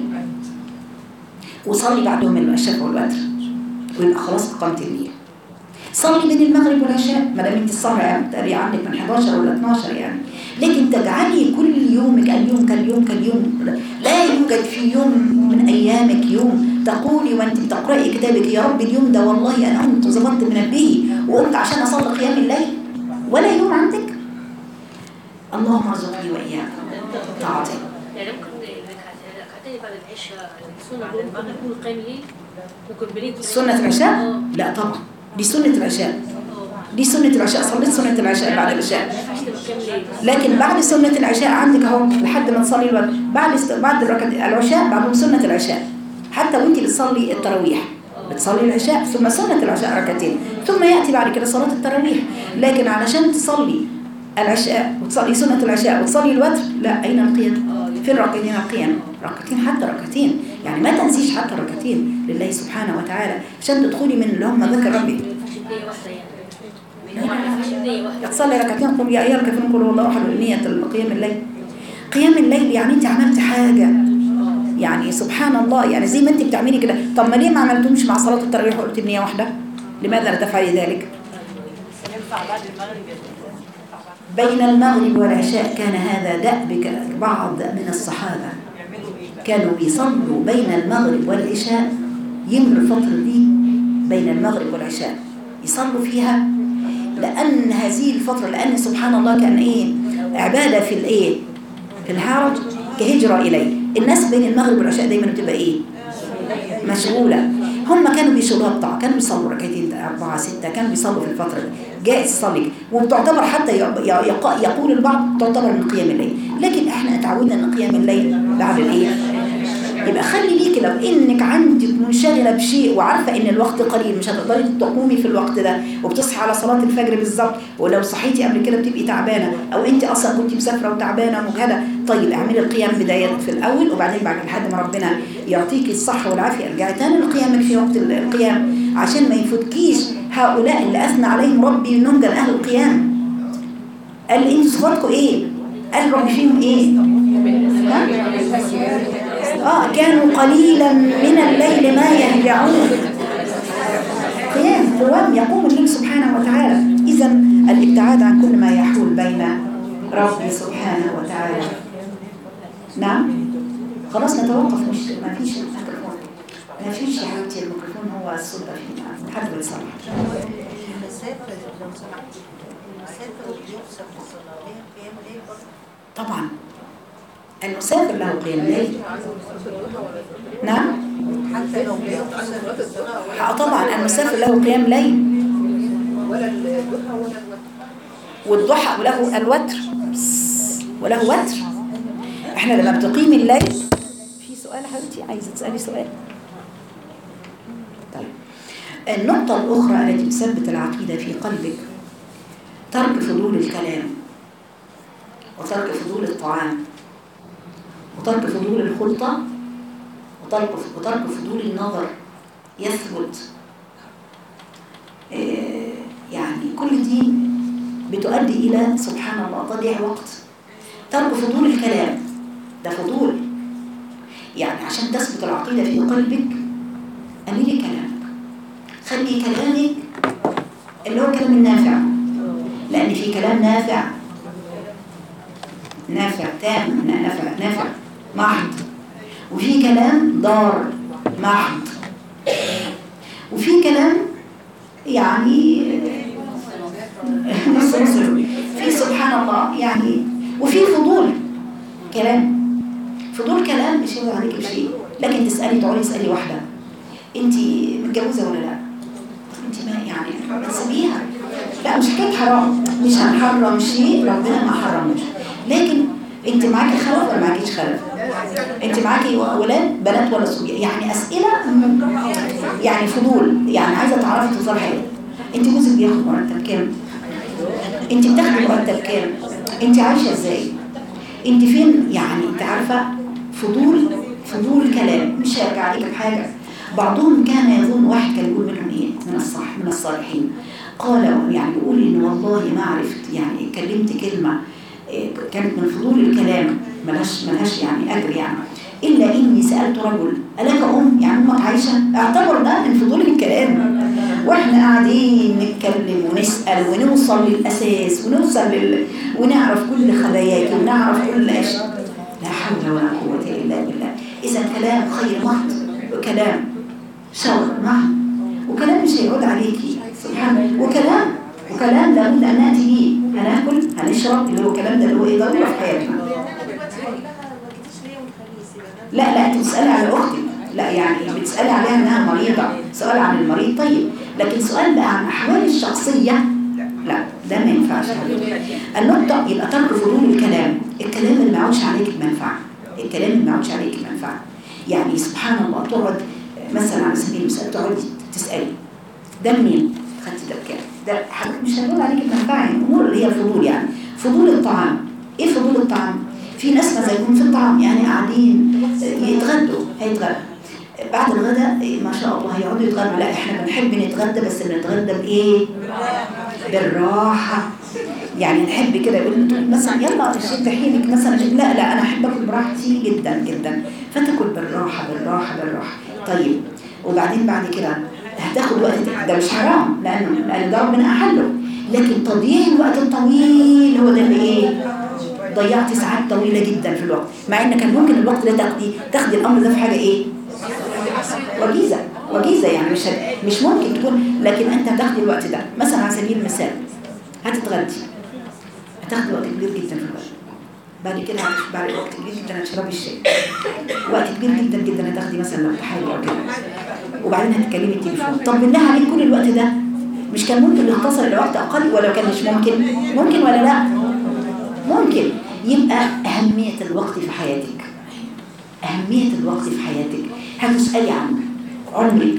وصلي بعدهم العشاء والوتر ويبقى خلاص اقامت الليل صلي بين المغرب والعشاء ما دام انت السهر يعني عندك من 11 ولا 12 يعني لكن تجعلي كل يومك اليوم كاليوم كاليوم لا يوجد في يوم من ايامك يوم تقولي وانت بتقراي كتابك يا رب اليوم ده والله انا قمت ظبطت منبهي وقمت عشان اصلي قيام الليل ولا يوم عندك اللهم ارزقني واياك طاعتك يعني ممكن ركعتين بعد العشاء السنة ممكن يكون قيام الليل ممكن بنيت سنة العشاء؟ لا طبعا دي سنة العشاء دي سنة العشاء صليت سنة العشاء بعد العشاء لكن بعد سنة العشاء عندك اهو لحد ما تصلي الوقت بعد بعد العشاء بعدهم سنة العشاء حتى وانت بتصلي التراويح بتصلي العشاء ثم سنة العشاء ركعتين ثم يأتي بعد كده صلاة التراويح لكن علشان تصلي العشاء وتصلي سنة العشاء وتصلي الوتر لا أين القيام فين ركعتين القيام ركعتين حتى ركعتين يعني ما تنسيش حتى ركعتين لله سبحانه وتعالى عشان تدخلي من اللي هم ذكر ربي تصلي ركعتين قل يا ايها الكافرون قل هو الله احد نية قيام الليل قيام الليل يعني انت عملت حاجة يعني سبحان الله يعني زي ما انت بتعملي كده طب ما ليه ما عملتهمش مع صلاة التراويح وقلت بنية واحدة لماذا لا تفعلي ذلك بين المغرب والعشاء كان هذا دأب بعض من الصحابة كانوا بيصلوا بين المغرب والعشاء يملوا الفترة دي بين المغرب والعشاء يصلوا فيها لأن هذه الفترة لأن سبحان الله كان إيه عبادة في الإيه في الحرج كهجرة إليه الناس بين المغرب والعشاء دايما بتبقى إيه مشغولة هم كانوا بيشغلوها بطاعة كانوا بيصلوا ركعتين أربعة ستة كانوا بيصلوا في الفترة دي جائز تصلي وبتعتبر حتى يقول البعض تعتبر من قيام الليل لكن احنا اتعودنا ان قيام الليل بعد الايه يبقى خلي ليكي لو انك عندك منشغله بشيء وعارفه ان الوقت قليل مش هتقدري تقومي في الوقت ده وبتصحي على صلاه الفجر بالظبط ولو صحيتي قبل كده بتبقي تعبانه او انت اصلا كنت مسافره وتعبانه ومجهده طيب اعملي القيام بدايه في الاول وبعدين بعد لحد ما ربنا يعطيكي الصحه والعافيه ارجعي تاني لقيامك في وقت القيام عشان ما يفوتكيش هؤلاء اللي اثنى عليهم ربي انهم كانوا اهل القيام قال لي انتوا صفاتكم ايه قال رب فيهم ايه ها؟ اه كانوا قليلا من الليل ما يهجعون قيام قوام يقوم الليل سبحانه وتعالى اذا الابتعاد عن كل ما يحول بين ربي سبحانه وتعالى نعم خلاص نتوقف مش ما فيش الميكروفون ما فيش يا حبيبتي الميكروفون هو الصوت فيه حد بيصلح المسافر لو سمحت المسافر بيوصل في الصلاة ليه قيام ليل برضه طبعا المسافر له قيام ليل نعم حتى لو بيوصل في الصلاة آه طبعا المسافر له قيام ليل والضحى وله الوتر بس، وله وتر احنا لما بتقيم الليل في سؤال حبيبتي عايزه تسالي سؤال طيب النقطة الأخرى التي تثبت العقيدة في قلبك ترك فضول الكلام وترك فضول الطعام وترك فضول الخلطة وترك وترك فضول النظر يثبت آه، يعني كل دي بتؤدي إلى سبحان الله تضييع وقت ترك فضول الكلام ده فضول يعني عشان تثبت العقيدة في قلبك أميري كلامك خلي كلامك اللي هو كلام النافع لأن في كلام نافع نافع تام نافع نافع محض وفي كلام ضار محض وفي كلام يعني نص نص في سبحان الله يعني وفي فضول كلام فضول كلام مش هيقول عليك بشيء لكن تسألي تقعدي تسألي واحدة انت متجوزة ولا لا انت ما يعني تسيبيها لا مش حكايه حرام مش هنحرم شيء ربنا ما حرموش لكن انت معاكي خلف ولا معاكيش خلف انت معاكي ولاد بنات ولا صبيان يعني اسئله يعني فضول يعني عايزه تعرفي تظهر حاجه انت جوزك بياخد مرتب كام انت بتاخدي مرتب كام انت عايشه ازاي انت فين يعني انت عارفه فضول فضول كلام مش هيرجع عليك بحاجه بعضهم كان يظن واحد كان يقول منهم ايه من الصح من الصالحين قال يعني بيقول ان والله ما عرفت يعني اتكلمت كلمه إيه، كانت من فضول الكلام ملهاش ملهاش يعني اجر يعني الا اني سالت رجل الك ام يعني امك عايشه اعتبر ده من فضول الكلام واحنا قاعدين نتكلم ونسال ونوصل للاساس ونوصل لل... ونعرف كل خباياك ونعرف كل اشياء لا حول ولا قوه الا بالله اذا كلام خير محض وكلام شر محض وكلام مش هيعود عليكي سبحان الله وكلام وكلام لابد ان ناتي بيه هناكل هنشرب اللي هو الكلام ده اللي هو ايه ضروري في حياتنا لا لا انت بتسالي على اختك لا يعني بتسالي عليها انها مريضه سؤال عن المريض طيب لكن سؤال بقى عن احوالي الشخصيه لا ده ما ينفعش النقطه يبقى ترك فضول الكلام الكلام اللي ما يعودش عليك بمنفعه الكلام اللي ما يعودش عليك بمنفعه يعني سبحان الله تقعد مثلا على سبيل المثال تقعدي تسالي ده منين خدتي ده بكام ده حاجات مش هنقول عليك المنفعه يعني امور اللي هي الفضول يعني فضول الطعام ايه فضول الطعام في ناس مثلا يكون في الطعام يعني قاعدين يتغدوا هيتغدوا بعد الغداء ما شاء الله هيقعدوا يتغدوا لا احنا بنحب نتغدى بس بنتغدى بايه بالراحه يعني نحب كده يقول مثلا يلا شد حيلك مثلا لا لا انا احب اكل براحتي جدا جدا فتاكل بالراحه بالراحه بالراحه طيب وبعدين بعد كده هتاخد وقت ده مش حرام لانه لان ده ربنا احله لكن تضييع الوقت الطويل هو ده اللي ايه ضيعت ساعات طويله جدا في الوقت مع ان كان ممكن الوقت ده تاخدي تاخدي الامر ده في حاجه ايه وجيزه وجيزه يعني مش مش ممكن تكون لكن انت هتاخدي الوقت ده مثلا على سبيل المثال هتتغدي هتاخدي وقت كبير جدا في الوقت بعد كده هت- بعد وقت كبير جدا هتشربي الشاي وقت كبير جدا جدا هتاخدي مثلا لو تحالي او كده وبعدين هتكلمي التليفون طب بالله عليك كل الوقت ده مش كان ممكن يختصر لوقت اقل ولا كان مش ممكن ممكن ولا لا ممكن يبقى اهميه الوقت في حياتك اهميه الوقت في حياتك هتسالي عنه عمرك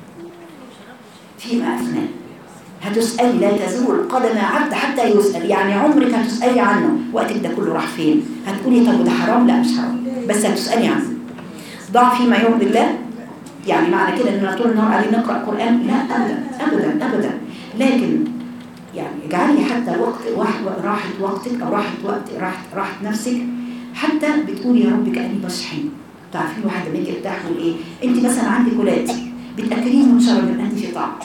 فيما اثناء هتسالي لا تزول قدم عبد حتى يسال يعني عمرك هتسالي عنه وقتك ده كله راح فين هتقولي طب ده حرام لا مش حرام بس هتسالي عنه ضع فيما يرضي الله يعني معنى كده ان طول النهار قاعدين نقرا قران لا ابدا ابدا ابدا لكن يعني اجعلي حتى وقت واحد راحة وقتك أو راحة وقت راحة, راحة نفسك حتى بتقولي يا رب كأني بشحن تعرفين واحد لما يجي يرتاح يقول ايه انت مثلا عندك ولاد بتاكليهم شربا انت في طعم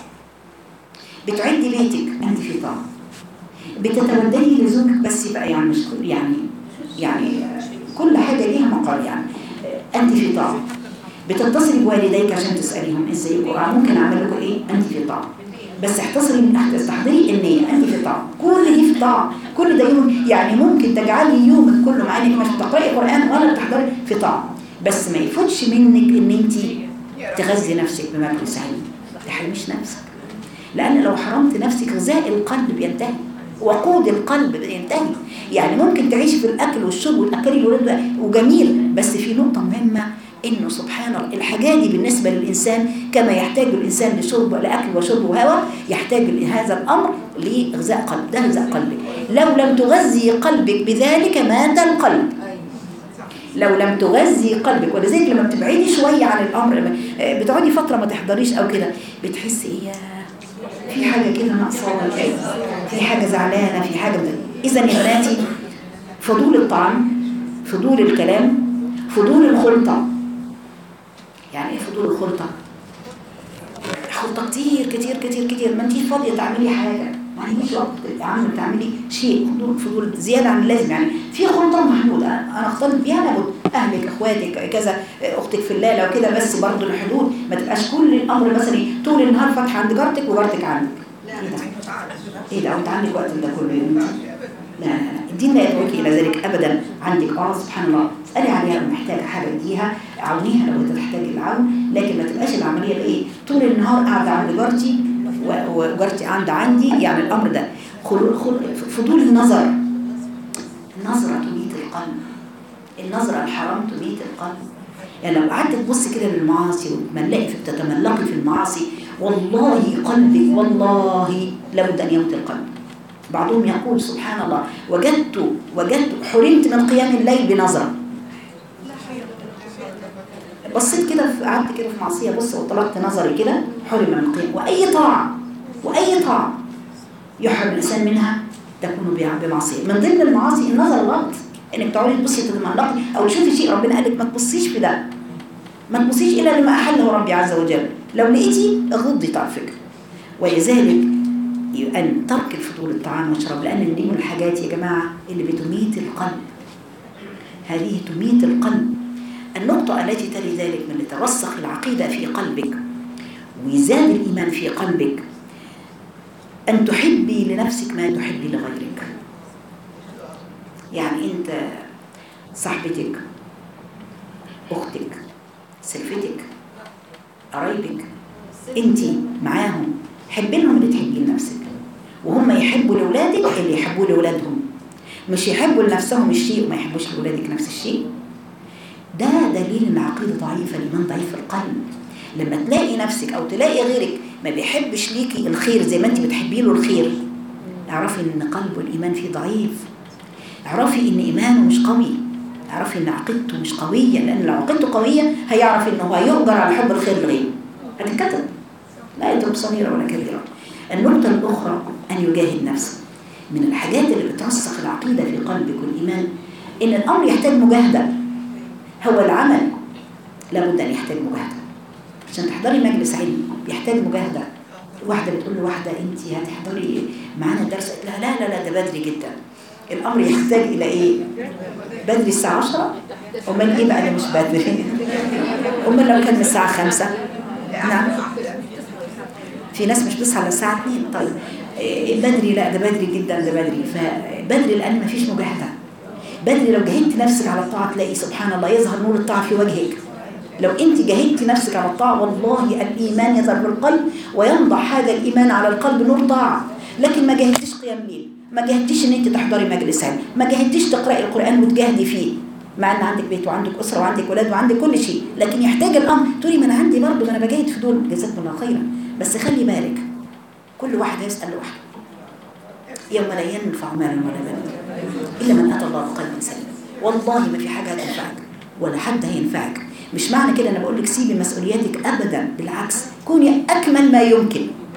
بتعدي بيتك انت في طعم بتتوددي لزوجك بس يبقى يعني مش كل- يعني يعني كل حاجه ليها مقال يعني انت في طعم بتتصلي بوالديك عشان تساليهم ازيكم آه، ممكن اعمل لكم ايه انت في طعم بس احتصري من احد استحضري النية انت في طعم كل دي في طعم كل ده يوم يعني ممكن تجعلي يومك كله مع انك مش بتقراي قران ولا بتحضري في طعم بس ما يفوتش منك ان انت تغذي نفسك بماكل سعيد ما تحرميش نفسك لان لو حرمت نفسك غذاء القلب بينتهي وقود القلب بينتهي يعني ممكن تعيش في الاكل والشرب والاكل الولاد وجميل بس في نقطه مهمه انه سبحان الله الحاجات دي بالنسبه للانسان كما يحتاج الانسان لشرب لاكل وشرب وهواء يحتاج هذا الامر لغذاء قلب ده غذاء قلبك لو لم تغذي قلبك بذلك مات القلب لو لم تغذي قلبك ولذلك لما بتبعدي شويه عن الامر لما- آه، بتقعدي فتره ما تحضريش او كده بتحسي ايه يا في حاجه كده ناقصاها كده في حاجه زعلانه في حاجه اذا يا بناتي فضول الطعام فضول الكلام فضول الخلطه يعني ايه فضول الخلطه خلطه كتير كتير كتير كتير ما انتيش فاضيه تعملي حاجه ما عنديش وقت عم تعملي شيء فضول فضول زياده عن اللازم يعني في خلطه محدوده انا اختلط بيها لابد اهلك اخواتك كذا اختك في الله لو كده بس برضه الحدود ما تبقاش كل الامر مثلا إيه، طول النهار فاتحه عند جارتك وجارتك عندك ايه ده ايه ده وانت عندك وقت ده كله يا بنتي لا لا لا الدين لا يدعوك الى ذلك ابدا عندك اه سبحان الله اسالي عليها لو محتاجه حاجه اديها عاونيها لو انت تحتاج العون لكن ما تبقاش العمليه بقى ايه طول النهار قاعده عند جارتي و- وجارتي عند عندي يعني الامر ده خلو- خل- فضول النظر النظره تميت القلب النظره الحرام تميت القلب يعني لو قعدت تبص كده للمعاصي وتملقي في تتملقي في المعاصي والله قلبك والله لابد ان يموت القلب بعضهم يقول سبحان الله وجدت وجدت حرمت من قيام الليل بنظرة بصيت كده في- قعدت كده في معصية بص وطلقت نظري كده حرم من القيام وأي طاعة وأي طاعة يحرم الإنسان منها تكون بع- بمعصية من ضمن المعاصي النظر غلط انك تقعدي تبصي تتملقي او تشوفي شيء ربنا قال لك ما تبصيش في ده ما تبصيش الا لما احله ربي عز وجل لو لقيتي غضي طرفك ولذلك أن ترك الفضول الطعام والشراب لأن دي من الحاجات يا جماعة اللي بتميت القلب هذه تميت القلب النقطة التي تلي ذلك من ترسخ العقيدة في قلبك ويزاد الإيمان في قلبك أن تحبي لنفسك ما تحبي لغيرك يعني أنت صاحبتك أختك سلفتك قرايبك أنت معاهم حبي لهم اللي تحبيه لنفسك وهم يحبوا لأولادك اللي يحبوه لأولادهم مش يحبوا لنفسهم الشيء وما يحبوش لأولادك نفس الشيء ده دليل ان عقيدة ضعيفة لمن ضعيف القلب لما تلاقي نفسك او تلاقي غيرك ما بيحبش ليكي الخير زي ما انت بتحبي له الخير اعرفي ان قلبه الايمان فيه ضعيف اعرفي ان ايمانه مش قوي اعرفي ان عقيدته مش قوية لان لو عقيدته قوية هيعرف انه هيؤجر على حب الخير لغيره هتتكتب لا يترك صغيرة ولا كبيرة النقطة الأخرى أن يجاهد نفسه من الحاجات اللي بترسخ العقيدة في قلبك والإيمان إن الأمر يحتاج مجاهدة هو العمل لابد أن يحتاج مجاهدة عشان تحضري مجلس علم بيحتاج مجاهدة واحدة بتقول لواحدة أنت هتحضري معانا الدرس قالت لها لا لا لا ده بدري جدا الأمر يحتاج إلى إيه؟ بدري الساعة 10 أمال إيه بقى اللي مش بدري؟ أمال لو كان من الساعة 5 نعم في ناس مش بتصحى على الساعة 2 طيب إيه بدري لا ده بدري جدا ده بدري فبدري لأن ما فيش مجاهدة بدري لو جاهدت نفسك على الطاعة تلاقي سبحان الله يظهر نور الطاعة في وجهك لو انت جاهدت نفسك على الطاعة والله الإيمان يظهر بالقلب وينضح هذا الإيمان على القلب نور طاعة لكن ما جاهدتش قيام ليل ما جاهدتيش ان انت تحضري مجلس علم ما جاهدتيش تقرأي القرآن وتجاهدي فيه مع ان عندك بيت وعندك أسرة وعندك ولاد وعندك كل شيء لكن يحتاج الأمر تقولي ما أنا عندي برضه ما أنا بجاهد في دول جزاكم الله خيرا بس خلي بالك كل واحد يسأل لوحده يوم لا ينفع مال ولا بنون إلا من أتى الله بقلب سليم والله ما في حاجة هتنفعك ولا حد هينفعك مش معنى كده أنا بقول لك سيبي مسؤولياتك أبدا بالعكس كوني أكمل ما يمكن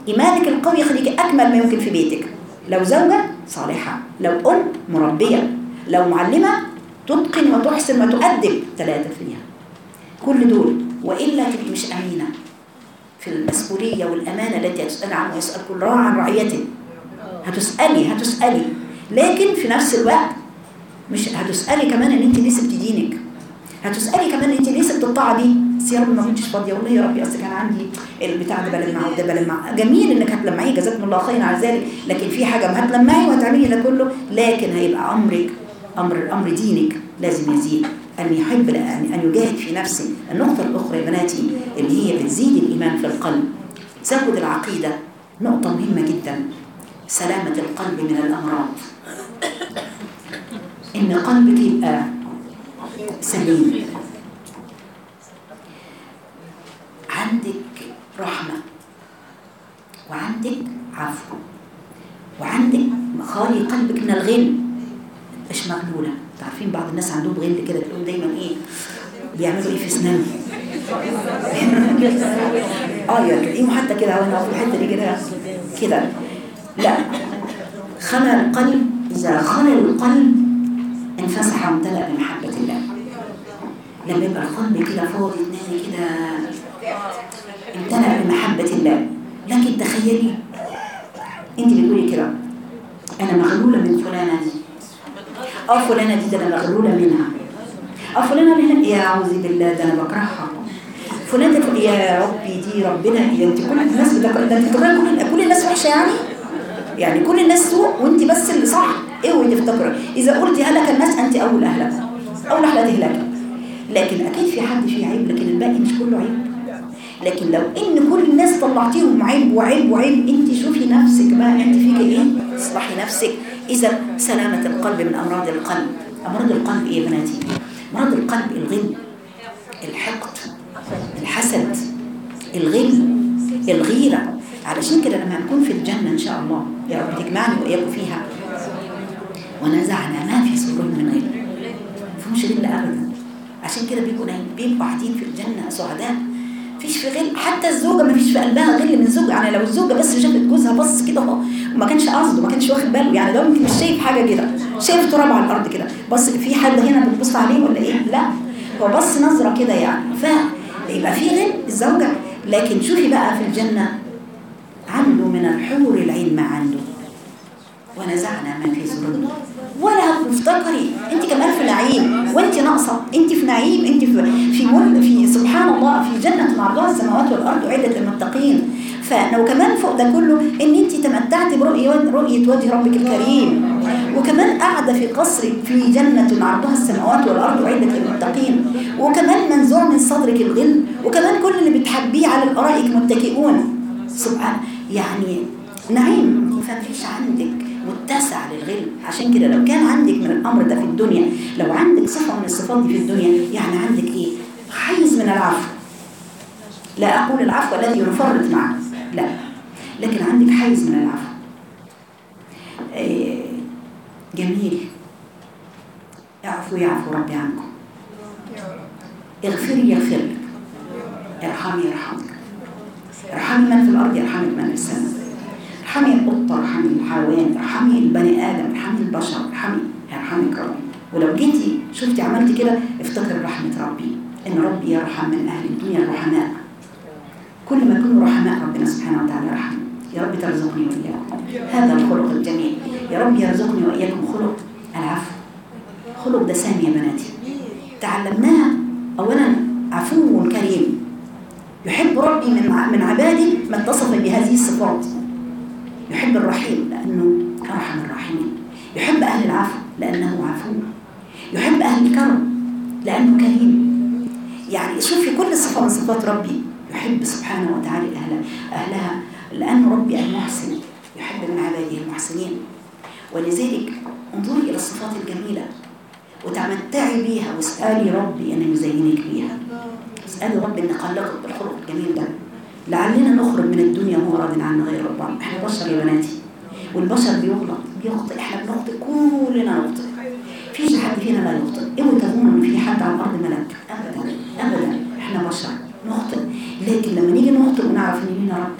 إيمانك القوي يخليك أكمل ما يمكن في بيتك لو زوجة صالحة لو أم مربية لو معلمة تتقن وتحسن وتؤدب ثلاثة فيها كل دول وإلا تبقي مش أمينة في المسؤولية والأمانة التي هتسأل عنها ويسأل كل راع عن رعيته هتسألي هتسألي لكن في نفس الوقت مش هتسألي كمان ان انت ليه سبت دينك هتسألي كمان انت ليه سبت الطاعة دي بس يا رب ما كنتش فاضية والله يا ربي اصل كان عندي البتاع ده بلمعه وده بلمعه جميل انك هتلمعيه جزاكم الله خيرا على ذلك لكن في حاجة ما هتلمعي وهتعملي ده كله لكن هيبقى امرك امر امر دينك لازم يزيد ان يحب ان ان يجاهد في نفسه النقطة الأخرى يا بناتي اللي هي بتزيد الإيمان في القلب تزود العقيدة نقطة مهمة جدا سلامة القلب من الأمراض إن قلبك يبقى سليم عندك رحمة وعندك عفو وعندك خالي قلبك من الغل مش مغلولة تعرفين بعض الناس عندهم غل كده تقول دايما ايه بيعملوا ايه في اسنانهم اه يا تلاقيهم حتى كده وانا في الحته دي كده كده لا خلى القلب اذا خلى القلب انفسح وامتلأ بمحبة الله لما يبقى القلب كده فاضي تنامي كده امتلأ بمحبة الله لكن تخيلي انت بتقولي كده انا مغلولة من فلانة دي اه فلانة دي ده انا مغلولة منها اه فلانة دي يا اعوذ بالله ده انا بكرهها فلانة دي يا ربي دي ربنا يا انت كل الناس بتكره ده انت بتكره كل كل الناس وحشة يعني يعني كل الناس سوء وانت بس اللي صح اوعي تفتكري اذا قلت هلك الناس انت اول اهلك اول اهل تهلكي لكن اكيد في حد فيه عيب لكن الباقي مش كله عيب لكن لو ان كل الناس طلعتيهم عيب وعيب وعيب انت شوفي نفسك بقى انت فيك ايه اصلحي نفسك اذا سلامة القلب من امراض القلب امراض القلب ايه يا بناتي مرض القلب الغل الحقد الحسد الغل الغيرة علشان كده لما نكون في الجنة إن شاء الله يا رب تجمعني وإياكم فيها ونزعنا ما في صدورهم من غل فمش غل أبدا عشان كده بيبقوا نايم بيبقوا قاعدين في الجنة سعداء مفيش في غل حتى الزوجة مفيش في قلبها غل من زوجها يعني لو الزوجة بس شافت جوزها بص كده اهو وما كانش قصده ما كانش واخد باله يعني ده ممكن مش شايف حاجة كده شايف تراب على الأرض كده بص في حد هنا بتبص عليه ولا إيه لا هو بص نظرة كده يعني فيبقى في غل الزوجة لكن شوفي بقى في الجنة عنده من الحور العين ما عنده ونزعنا ما في صدورهم ولا هتفتكري انت كمان في نعيم وانت ناقصه انت في نعيم انت في في مل في سبحان الله في جنه عرضها السماوات والارض عده للمتقين فلو كمان فوق ده كله ان انت تمتعتي برؤيه رؤيه وجه ربك الكريم وكمان قاعده في قصر في جنه عرضها السماوات والارض عده للمتقين وكمان منزوع من صدرك الغل وكمان كل اللي بتحبيه على الارائك متكئون سبحان يعني نعيم فمفيش عندك متسع للغل عشان كده لو كان عندك من الامر ده في الدنيا لو عندك صفه من الصفات دي في الدنيا يعني عندك ايه حيز من العفو لا اقول العفو الذي يفرط معه لا لكن عندك حيز من العفو إيه جميل اعفو يعفو ربي عنكم اغفري يغفر لك ارحمي يرحمك ارحمي من في الارض يرحمك من في السماء ارحمي القطة ارحمي الحيوان ارحمي البني آدم ارحمي البشر ارحمي يرحمك ربي ولو جيتي شفتي عملتي كده افتكر رحمة ربي ان ربي يرحم من اهل الدنيا الرحماء كل ما يكونوا رحماء ربنا سبحانه وتعالى يرحم يا رب ترزقني واياكم هذا الخلق الجميل يا رب يرزقني واياكم خلق العفو خلق ده سامي يا بناتي تعلمناها اولا عفو كريم يحب ربي من من عباده من اتصف بهذه الصفات يحب الرحيم لأنه أرحم الراحمين يحب أهل العفو لأنه عفو يحب أهل الكرم لأنه كريم يعني شوفي كل صفة من صفات ربي يحب سبحانه وتعالى أهل أهلها لأنه ربي المحسن يحب من عباده المحسنين ولذلك انظري إلى الصفات الجميلة وتمتعي بيها واسألي ربي أن يزينك بيها اسألي ربي أن يخلقك بالخلق الجميل ده لعلنا نخرج من الدنيا وهو راض عنا غير ربنا احنا بشر يا بناتي والبشر بيغلط بيخطئ احنا بنخطئ كلنا نخطئ فيش حد فينا لا يخطئ اوعوا تظنوا ان في حد على الارض ملك ابدا ابدا احنا بشر نخطئ لكن لما نيجي نخطئ ونعرف ان لينا رب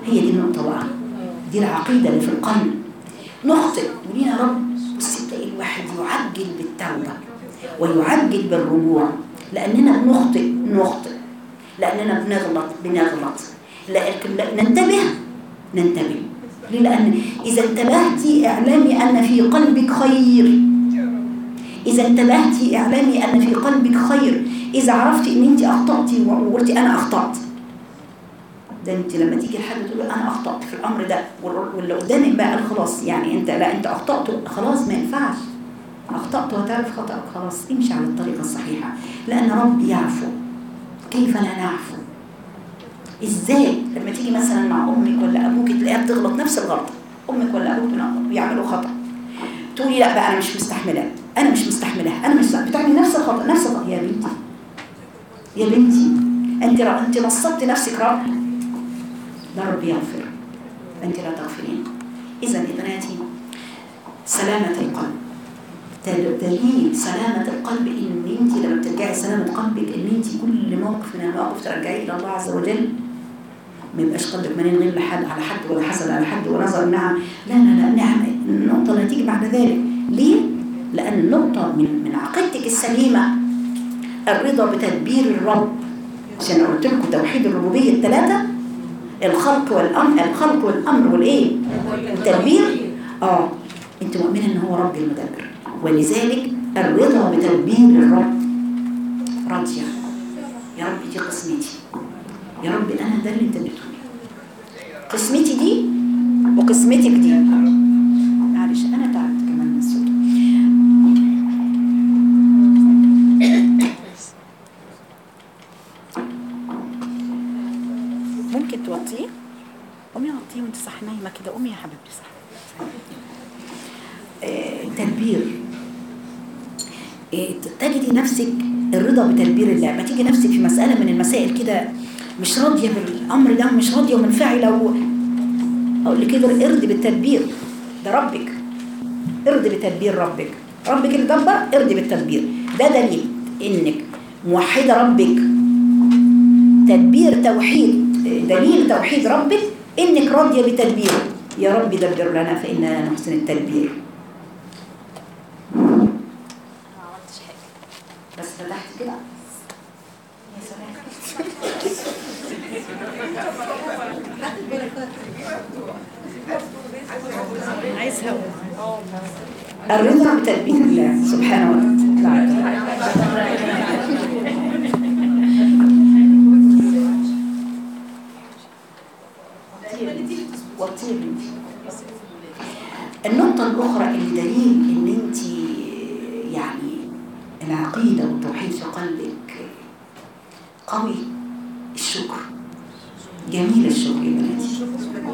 هي دي النقطة بقى دي العقيدة اللي في القلب نخطئ ولينا يا رب بصي تلاقي الواحد يعجل بالتوبة ويعجل بالرجوع لأننا بنخطئ نخطئ لأننا بنغلط بنغلط لكن لا- ننتبه ننتبه ليه؟ لأن إذا انتبهتي اعلمي أن في قلبك خير إذا انتبهتي اعلمي أن في قلبك خير إذا عرفتي أن أنت أخطأتي وقلتي أنا أخطأت ده أنت لما تيجي لحد تقول له أنا أخطأت في الأمر ده وال- واللي قدامك بقى قال خلاص يعني أنت لا أنت أخطأت خلاص ما ينفعش أخطأت وتعرف خطأك خلاص امشي على الطريقة الصحيحة لأن ربي يعفو كيف لا نعفو ازاي لما تيجي مثلا مع امك ولا ابوك تلاقيها بتغلط نفس الغلطه امك ولا ابوك بيعملوا خطا تقولي لا بقى انا مش مستحملاه انا مش مستحملاه انا مش بتعملي نفس الخطا نفس الخطا يا بنتي يا بنتي انت را... انت نصبتي نفسك رب ده ربي يغفر انت لا تغفرين اذا يا بناتي سلامه القلب دل- دليل سلامة القلب إن أنت لما بترجعي سلامة قلبك إن أنت كل موقف من المواقف ترجعيه إلى الله عز وجل ما يبقاش قلبك مليان غير لحد على حد ولا حسد على حد ونظر نعم لا لا لا نعم النقطة اللي هتيجي بعد ذلك ليه؟ لأن النقطة من من عقيدتك السليمة الرضا بتدبير الرب عشان أنا قلت لكم توحيد الربوبية الثلاثة الخلق والأمر الخلق والأمر والإيه؟ والتدبير اه انت مؤمنه ان هو رب المدبر ولذلك الرضا بتدبير الرب راضيه يا رب دي قسمتي يا رب انا ده اللي انت اديتهولي قسمتي دي وقسمتك دي معلش انا تعبت كمان من الصوت ممكن توطيه قومي وطيه وانت صح نايمه كده قومي يا حبيبتي صح آه، تدبير آه، تجدي نفسك الرضا بتدبير الله ما تيجي نفسك في مسألة من المسائل كده مش راضية بالأمر ده مش راضية ومنفعلة و... أقول لك كده ارضي بالتدبير ده ربك ارضي بتدبير ربك ربك اللي دبر ارضي بالتدبير ده دليل انك موحدة ربك تدبير توحيد دليل توحيد ربك انك راضية بتدبيره يا رب دبر لنا فإنا نحسن التدبير ما عملتش حاجه بس فتحت كده يا سلام خدت البركات عايز هوا الرضا بتدبير الله سبحانه وتعالى والطيب بنتي النقطة الأخرى اللي دليل إن أنت يعني العقيدة والتوحيد في قلبك قوي الشكر جميل الشكر يا بناتي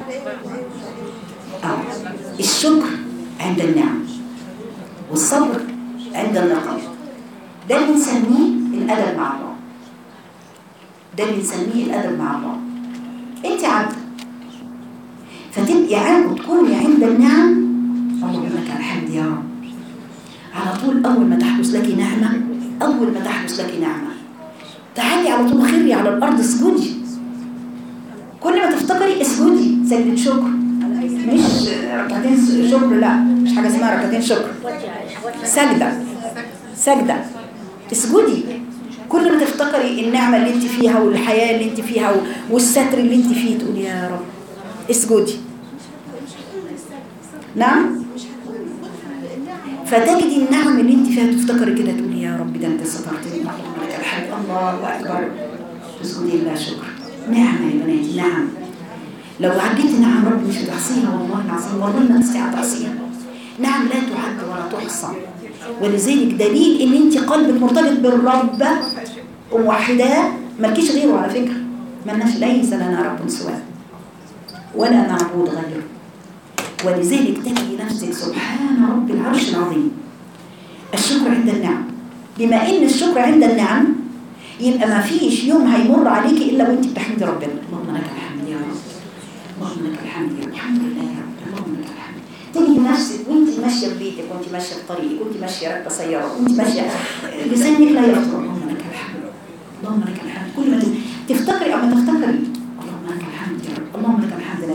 آه. الشكر عند النعم والصبر عند النقم ده اللي بنسميه الأدب مع الله ده اللي بنسميه الأدب مع الله أنت عبد فتبقي عبد تكوني عند النعم اللهم لك الحمد يا رب على طول أول ما تحدث لك نعمة أول ما تحدث لك نعمة تعالي على طول خري على الأرض اسجدي كل ما تفتكري اسجدي سجدة شكر مش ركعتين شكر لا مش حاجة اسمها ركعتين شكر سجدة سجدة اسجدي كل ما تفتكري النعمة اللي انت فيها والحياة اللي انت فيها والستر اللي انت فيه تقولي يا رب اسجدي نعم فتجدي النعم اللي انت فيها تفتكري كده تقولي يا رب ده انت سترتني اللهم لك الحمد الله اكبر اسجدي لله شكر نعمة يا بناتي نعم لو عديت نعم رب مش هتحصيها والله العظيم والله ما تستطيع تحصيها نعم لا تعد ولا تحصى ولذلك دليل ان انت قلبك مرتبط بالرب وموحداه مالكيش غيره على فكره مالناش ليس لنا رب سواه ولا معبود غيره ولذلك تجد نفسك سبحان رب العرش العظيم الشكر عند النعم بما ان الشكر عند النعم يبقى ما فيش يوم هيمر عليكي الا وانت بتحمدي ربنا اللهم لك الحمد يا رب اللهم لك الحمد يا رب الحمد لله يا رب اللهم لك الحمد تجي نفسك وانت ماشيه في بيتك وانت ماشيه في طريقك وانت ماشيه راكبه سياره وانت ماشيه لسانك لا يفطر اللهم لك الحمد اللهم لك الحمد كل ما تفتكري او ما تفتكري اللهم لك الحمد يا رب اللهم لك الحمد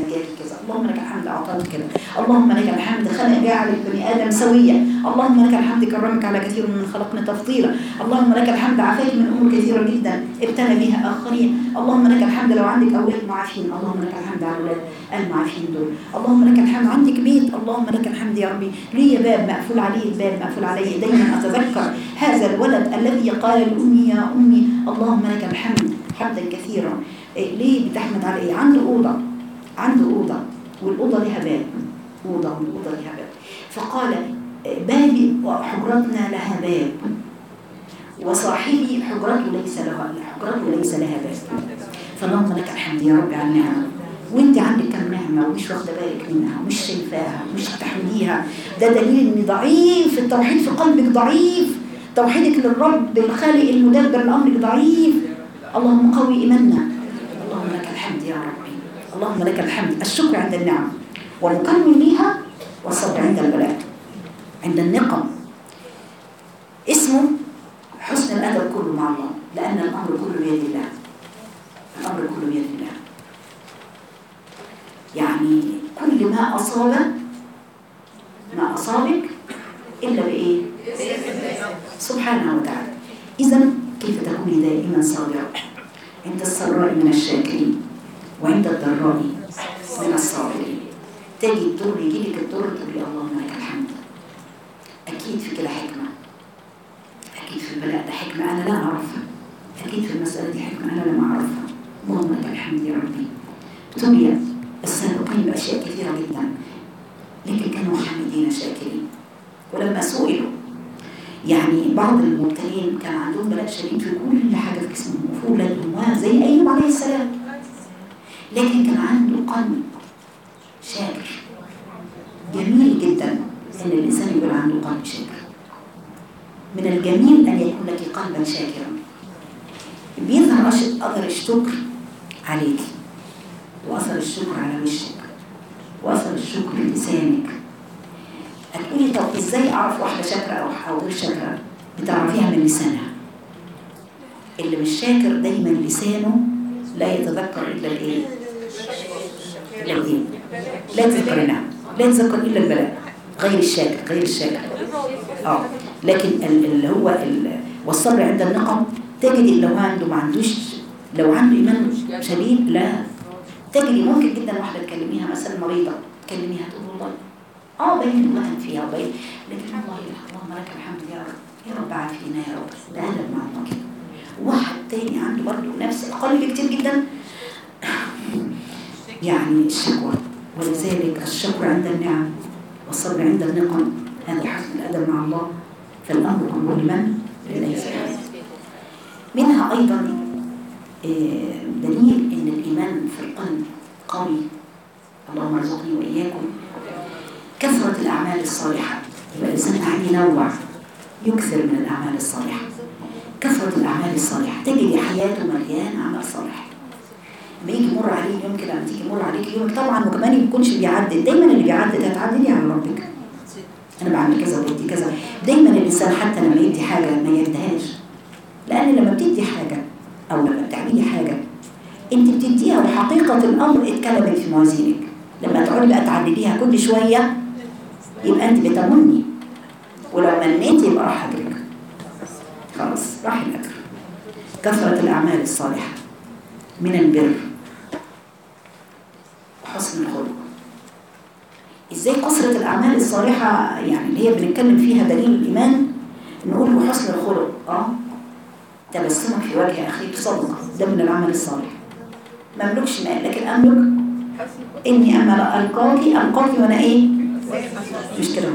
اللهم لك الحمد اعطاك كده اللهم لك الحمد خلق جعل البني ادم سويا اللهم لك الحمد كرمك على كثير من خلقنا تفضيلا اللهم لك الحمد عافاك من امور كثيره جدا ابتلى بها اخرين اللهم لك الحمد لو عندك اولاد معافين اللهم لك الحمد على الاولاد المعافين دول اللهم لك الحمد عندك بيت اللهم لك الحمد يا ربي لي باب مقفول عليه الباب مقفول عليه دايما اتذكر هذا الولد الذي قال لامي يا امي اللهم لك الحمد حمدا كثيرا إيه ليه بتحمد على ايه عنده اوضه عنده اوضه والاوضه لها باب اوضه والاوضه لها باب فقال إيه، بابي وحجرتنا لها باب وصاحبي حجرته ليس لها حجرته ليس لها باب فاللهم لك الحمد يا رب على النعمه وانت عندك كم نعمه ومش واخده بالك منها ومش شايفاها ومش تحمليها ده دليل ان ضعيف التوحيد في قلبك ضعيف توحيدك للرب الخالق المدبر لامرك ضعيف اللهم قوي ايماننا اللهم لك الحمد يا ربي اللهم لك الحمد الشكر عند النعم والمكمل ليها والصبر عند البلاء عند النقم اسمه حسن الادب كله مع الله لان الامر كله بيد الله الامر كله بيد الله يعني كل ما اصاب ما اصابك الا بايه سبحانه وتعالى اذا كيف تكوني دائما صابرة عند السراء من الشاكرين وعند الضراء من الصابرين تجي الضر يجيلك الضر تقولي اللهم لك الحمد اكيد في كده حكمه اكيد في البلاء ده حكمه انا لا اعرفها اكيد في المساله دي حكمه انا لم اعرفها اللهم لك الحمد يا ربي ابتلي السابقين باشياء كثيره جدا لكن كانوا حامدين شاكرين ولما سئلوا يعني بعض المبتلين كان عندهم بلاء شديد في كل حاجه في جسمهم وفي ولادهم زي ايوب عليه السلام لكن كان عنده قلب شاكر جميل جدا ان الانسان يكون عنده قلب شاكر من الجميل ان يكون لك قلبا شاكرا بيظهر أش- اثر الشكر عليك واثر الشكر على وشك واثر الشكر لسانك هتقولي طب ازاي اعرف واحده شاكره او او غير شاكره بتعرفيها من لسانها اللي مش شاكر دايما لسانه لا يتذكر الا الايه الا الايه لا يتذكر النعم لا يتذكر الا البلاء غير الشاكر غير الشاكر اه لكن ال- اللي هو ال- والصبر عند النقم تجد اللي هو عنده ما عندوش لو عنده ايمان شديد لا تجري ممكن جدا واحده تكلميها مثلا مريضه تكلميها تقول والله اه باين الوهن فيها وباين لكن والله اللهم لك الحمد يا رب يا رب عافينا يا رب ده ادب مع الله كده واحد تاني عنده برضه نفس اقل كتير جدا يعني الشكوى ولذلك الشكر عند النعم والصبر عند النقم هذا حسن الادب مع الله فالامر كله لمن؟ لله سبحانه منها ايضا آه، دليل ان الايمان في القلب قوي اللهم ارزقني واياكم كثرة الأعمال الصالحة يبقى الإنسان قاعد ينوع يكثر من الأعمال الصالحة كثرة الأعمال الصالحة تجد حياته مليانة عمل صالح لما يجي يمر عليه يوم كده لما تيجي يمر عليك يومك طبعا وكمان ما يكونش بيعدل دايما اللي بيعدل هتعدلي على ربك انا بعمل كذا وبدي كذا دايما الانسان حتى لما يدي حاجه ما يديهاش لان لما بتدي حاجه او لما بتعملي حاجه انت بتديها وحقيقه الامر اتكلمت في موازينك لما تقعدي بقى تعدليها كل شويه يبقى انت بتمني ولو منيت يبقى راح اجرك خلاص راح الاجر كثره الاعمال الصالحه من البر وحسن الخلق ازاي كثرة الأعمال الصالحة يعني اللي هي بنتكلم فيها دليل الإيمان نقول وحسن الخلق اه تبسمك في وجه أخيك صدقة ده من العمل الصالح ما أملكش مال لكن أملك إني أما ألقاكي ألقاكي وأنا إيه مش كده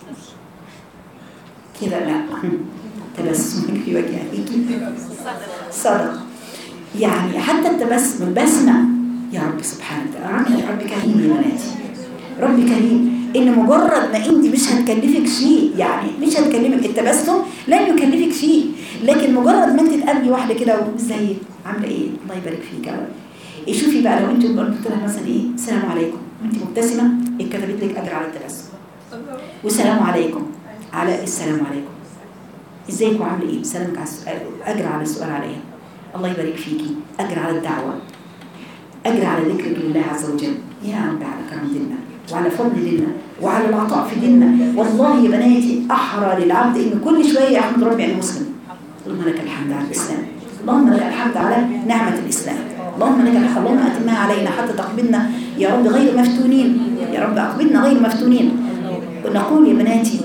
كده لا تبسمك في وجه أخيك صدقة يعني حتى التبسم البسمة يا رب سبحانه وتعالى رب كريم يا بناتي رب كريم ان مجرد ما انت مش هتكلفك شيء يعني مش هتكلمك التبسم لن يكلفك شيء لكن مجرد ما انت تقابلي واحده كده وازيك عامله ايه الله يبارك فيك يا رب إيه شوفي بقى لو انت قلت لها مثلا ايه السلام عليكم وانت مبتسمه اتكتبت لك اجر على التبسم والسلام عليكم على السلام عليكم ازيك وعامله ايه سلامك على السؤال اجر على السؤال عليها الله يبارك فيكي اجر على الدعوه أجري على ذكرك لله عز وجل يا رب على كرم ديننا وعلى فضل ديننا وعلى العطاء في ديننا والله يا بناتي أحرى للعبد إن كل شوية يحمد ربي أنا مسلم اللهم لك الحمد على الإسلام اللهم لك الحمد على نعمة الإسلام اللهم لك الحمد اللهم أتمها علينا حتى تقبلنا يا رب غير مفتونين يا رب أقبلنا غير مفتونين ونقول يا بناتي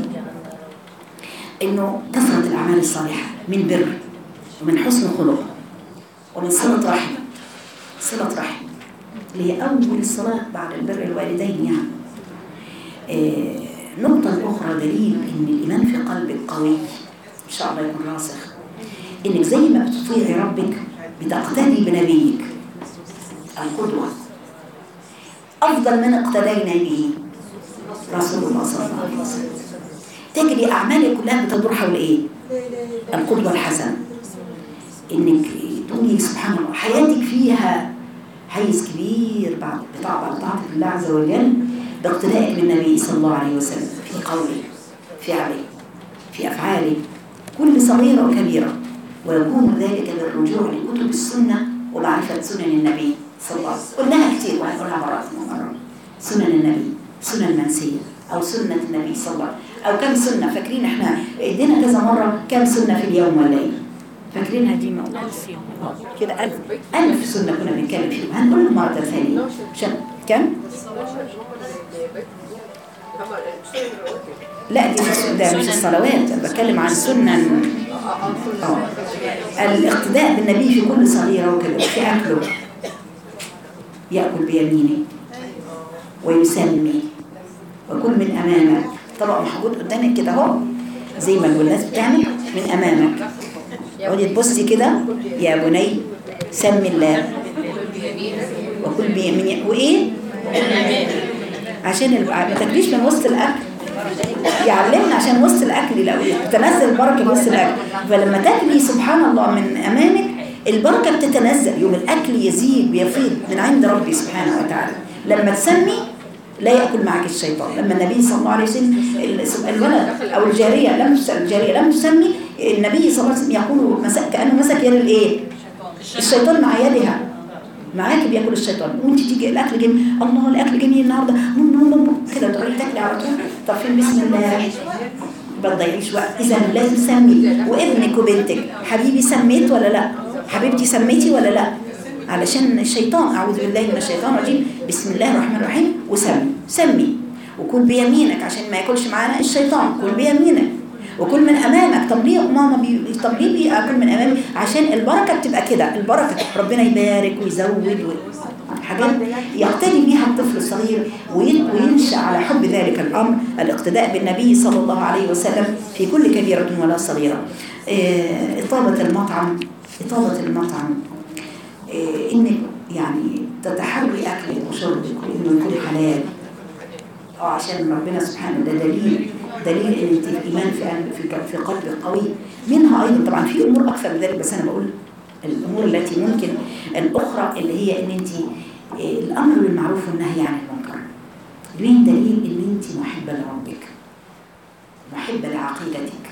إنه كثرة الأعمال الصالحة من بر ومن حسن خلق ومن صلة رحم صلة رحم اللي هي أول الصلاة بعد البر الوالدين يعني آه، نقطة أخرى دليل إن الإيمان في قلبك قوي إن شاء الله يكون راسخ إنك زي ما بتطيعي ربك بتقتدي بنبيك القدوة أفضل من اقتدينا به رسول الله صلى الله عليه وسلم تجري أعمالك كلها بتدور حول إيه؟ القدوة الحسنة إنك تقولي سبحان الله حياتك فيها حيز كبير بعد بطاعة طاعة الله عز وجل باقتدائك بالنبي صلى الله عليه وسلم في قوله في عمله في أفعاله كل صغيرة وكبيرة ويكون ذلك بالرجوع لكتب السنة ومعرفة سنن النبي صلى الله عليه وسلم قلناها كتير وهنقولها مرات ومرات سنن النبي سنن منسية أو سنة النبي صلى الله عليه وسلم أو كم سنة فاكرين احنا ادينا كذا مرة كم سنة في اليوم ولا ايه فاكرينها دي موضوع كده ألف ألف سنة كنا بنتكلم فيهم هنقولها مرة ثانية عشان كم؟ لا دي مش ده مش الصلوات أنا بتكلم عن سنن اه الاقتداء بالنبي في كل صغيرة وكبيرة في أكله يأكل بيمينه ويسمي وكل من أمامك طبق محطوط قدامك كده اهو زي ما الناس بتعمل من أمامك اقعدي تبصي كده يا بني سمي الله وكل بيمينك وإيه؟ عشان الب- ما تاكليش من وسط الأكل يعلمنا عشان وسط الاكل لو تنزل البركه في وسط الاكل فلما تاكلي سبحان الله من امامك البركه بتتنزل يوم الاكل يزيد بيفيض من عند ربي سبحانه وتعالى لما تسمي لا ياكل معك الشيطان لما النبي صلى الله عليه وسلم ال- الولد او الجاريه لم تس- الجاريه لم تسمي النبي صلى الله عليه وسلم يقول مسك كانه مسك يد الايه الشيطان مع يدها معاكي بياكل الشيطان وانت تيجي الاكل جميل الله الاكل جميل النهارده مم مم مم كده تقعدي تاكلي على طول طب فين بسم الله ما تضيعيش وقت اذا لازم تسمي وابنك وبنتك حبيبي سميت ولا لا حبيبتي سميتي ولا لا علشان الشيطان اعوذ بالله من الشيطان الرجيم بسم الله الرحمن الرحيم وسمي سمي وكل بيمينك عشان ما ياكلش معانا الشيطان كل بيمينك وكل من امامك طب ليه ماما بي... طب ليه بياكل من امامي عشان البركه بتبقى كده البركه ربنا يبارك ويزود و... حاجات يقتدي بيها الطفل الصغير وين- وينشا على حب ذلك الامر الاقتداء بالنبي صلى الله عليه وسلم في كل كبيره ولا صغيره آه، اطابه المطعم اطابه المطعم آه، انك يعني تتحري اكلك وشربك وانه يكون حلال اه عشان ربنا سبحانه ده دليل دليل ان انت الايمان في قلب- في ق- في قلبك قوي منها ايضا طبعا في امور اكثر من ذلك بس انا بقول الامور التي ممكن الاخرى اللي هي ان انت آه، الامر بالمعروف والنهي عن المنكر من دليل ان انت محبه لربك محبه لعقيدتك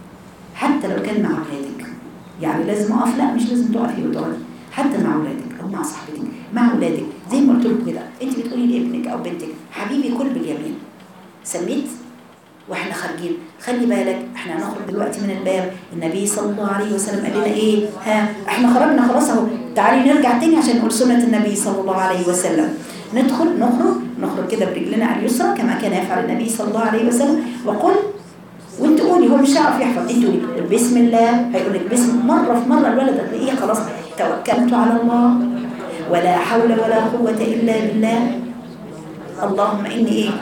حتى لو كان مع اولادك يعني لازم اقف لا مش لازم تقفي وتقعدي حتى مع اولادك او مع صاحبتك مع اولادك زي ما قلت لكم كده انت بتقولي لابنك او بنتك حبيبي كل باليمين سميت واحنا خارجين خلي بالك احنا هنخرج دلوقتي من الباب النبي صلى الله عليه وسلم قال لنا ايه ها احنا خرجنا خلاص اهو تعالي نرجع تاني عشان نقول سنة النبي صلى الله عليه وسلم ندخل نخرج نخرج كده برجلنا على اليسرى كما كان يفعل النبي صلى الله عليه وسلم وقل وانت قولي هو مش هيعرف يحفظ انت قولي بسم الله هيقول لك بسم مره في مره الولد هتلاقيه خلاص توكلت على الله ولا حول ولا قوه الا بالله اللهم اني ايه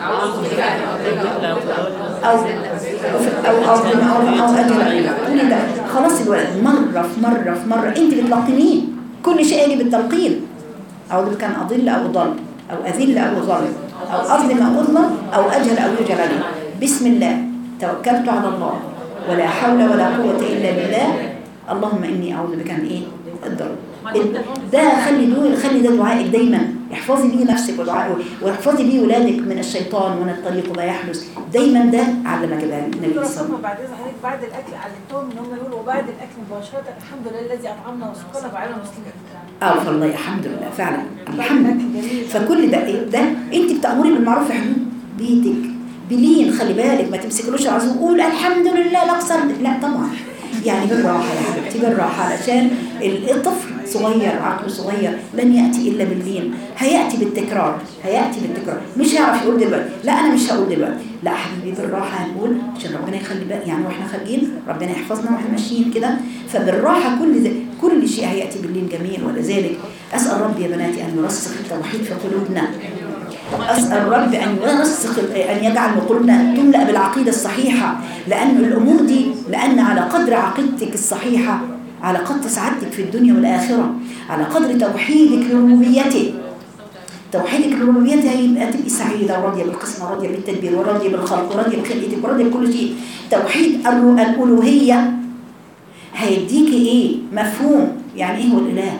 او او او او, أو اجل قولي ده خلاص الولد مره في مره في مره انت بتلقنيه كل شيء يجي بالتلقين اعوذ بك ان اضل او ضل او اذل او ظلم او اظلم او اظلم او اجهل او يجهل عليه بسم الله توكلت على الله ولا حول ولا قوه الا بالله اللهم اني اعوذ بك من ايه الضر ده خلي دول خلي ده دعائك دايما احفظي بيه نفسك ودعائك واحفظي بيه ولادك من الشيطان ومن الطريق وما يحدث دايما ده علمك ده النبي صلى الله عليه وسلم هم بعد اذن حضرتك بعد الاكل علمتهم ان هم يقولوا وبعد الاكل مباشره الحمد لله الذي اطعمنا وسقانا وجعلنا مسلمين اه والله الحمد لله فعلا الحمد لله فكل ده إيه؟ ده انت بتامري بالمعروف في حدود بيتك بلين خلي بالك ما تمسكلوش العظيم وقول الحمد لله لا اكثر لا طبعا يعني بالراحه يا حبيبتي بالراحه علشان ال- الطفل صغير عقله صغير لن ياتي الا باللين هياتي بالتكرار هياتي بالتكرار مش هيعرف يقول دلوقتي لا انا مش هقول دلوقتي لا حبيبي بالراحه هنقول عشان ربنا يخلي بالك يعني واحنا خارجين ربنا يحفظنا واحنا ماشيين كده فبالراحه كل ده كل شيء هياتي باللين جميل ولذلك اسال ربي يا بناتي ان يرسخ التوحيد في قلوبنا أسأل رب أن يرسخ أن يجعل قلوبنا تملأ بالعقيدة الصحيحة لأن الأمور دي لأن على قدر عقيدتك الصحيحة على قدر سعادتك في الدنيا والآخرة على قدر توحيدك لربوبيته توحيدك لربوبيته هيبقى تبقي سعيدة وراضية بالقسمة وراضية بالتدبير وراضية بالخلق وراضية بخلقتك وراضية بكل شيء توحيد الر- الألوهية هيديكي إيه مفهوم يعني إيه هو الإله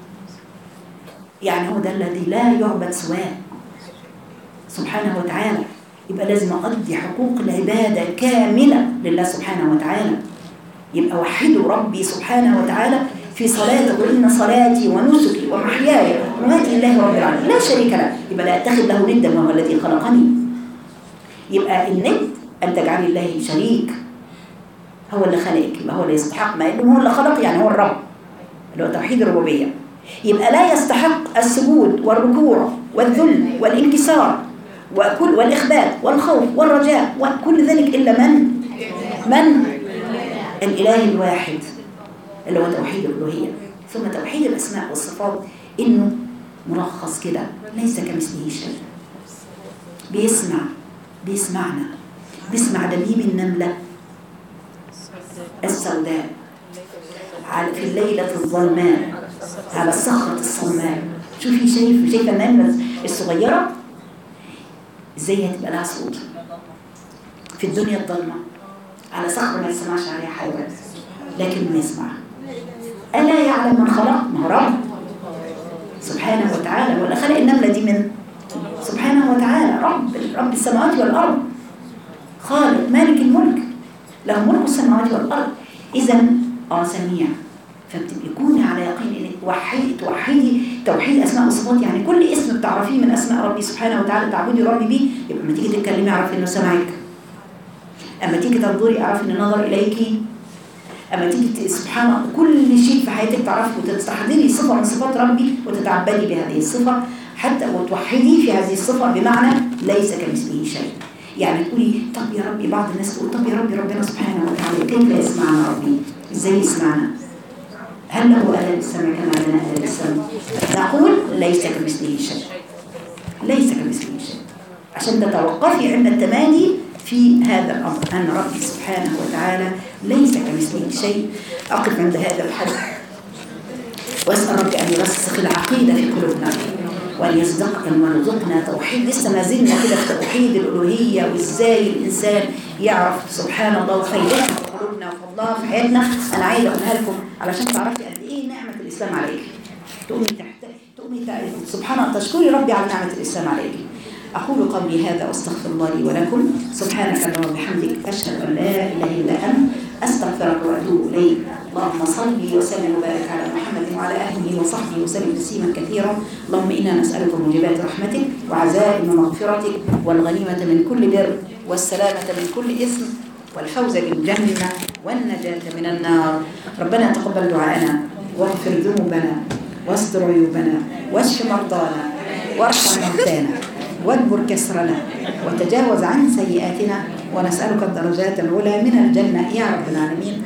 يعني هو ده الذي لا يعبد سواه سبحانه وتعالى يبقى لازم أقضي حقوق العبادة كاملة لله سبحانه وتعالى يبقى وحدوا ربي سبحانه وتعالى في صلاتي قل إن صلاتي ونسكي ومحياي ومماتي لله رب العالمين لا شريك له يبقى لا أتخذ له ندا وهو الذي خلقني يبقى الند أن تجعلي الله شريك هو اللي خلقك يبقى هو اللي يستحق ما إنه هو اللي خلق يعني هو الرب اللي هو توحيد الربوبية يبقى لا يستحق السجود والركوع والذل والانكسار وكل والإخبات والخوف والرجاء وكل ذلك إلا من من الإله الواحد اللي هو توحيد الألوهية ثم توحيد الأسماء والصفات إنه ملخص كده ليس كمثله شيء بيسمع بيسمعنا بيسمع دبيب النملة السوداء على في الليلة الظلماء على الصخرة الصماء شوفي شايف شايفة النملة الصغيرة ازاي هتبقى لها صوت في الدنيا الضلمة على صخرة ما يسمعش عليها حيوان لكن يسمع ألا يعلم من خلق ما هو رب سبحانه وتعالى ولا خلق النملة دي من سبحانه وتعالى رب رب السماوات والأرض خالق مالك الملك له ملك السماوات والأرض إذا اه سميع فبتكوني على يقين انك توحدي توحدي توحيد اسماء وصفات يعني كل اسم بتعرفيه من اسماء ربي سبحانه وتعالى تعبدي ربي بيه يبقى لما تيجي تتكلمي اعرفي انه سمعك اما تيجي تنظري اعرفي ان نظر اليكي اما تيجي ت- سبحان الله كل شيء في حياتك تعرفي وتستحضري صفه من صفات ربي وتتعبدي بهذه الصفه حتى وتوحدي في هذه الصفه بمعنى ليس كمثله شيء يعني تقولي طب يا ربي بعض الناس تقول طب يا ربي ربنا سبحانه وتعالى كيف يسمعنا ربي ازاي يسمعنا هل له آلة السمع كما لنا آلة السمع نقول ليس كمثله شيء ليس كمثله شيء عشان تتوقفي عند التمادي في هذا الأمر أن ربي سبحانه وتعالى ليس كمثله شيء أقف عند هذا الحد وأسأل ربي أن يرسخ العقيدة في قلوبنا وأن يصدقنا ويرزقنا توحيد لسه ما زلنا كده في توحيد الألوهية وإزاي الإنسان يعرف سبحان الله وخيرها في قلوبنا وفضلها في حياتنا أنا عايزة أقولها لكم علشان تعرفي قد إيه نعمة الإسلام عليك تقومي تحت تقومي تع- سبحان الله تشكري ربي على نعمة الإسلام عليك أقول قولي هذا وأستغفر الله لي ولكم سبحانك اللهم وبحمدك أشهد أن لا إله إلا أنت أستغفرك وأتوب إليك اللهم صل وسلم وبارك على محمد وعلى أهله وصحبه وسلم تسليما كثيرا اللهم إنا نسألك موجبات رحمتك وعزائم مغفرتك والغنيمة من كل بر والسلامة من كل إثم والفوز بالجنة والنجاة من النار ربنا تقبل دعاءنا واغفر ذنوبنا واستر عيوبنا واشف مرضانا وارحم موتانا واجبر كسرنا وتجاوز عن سيئاتنا ونسألك الدرجات العلى من الجنة يا رب العالمين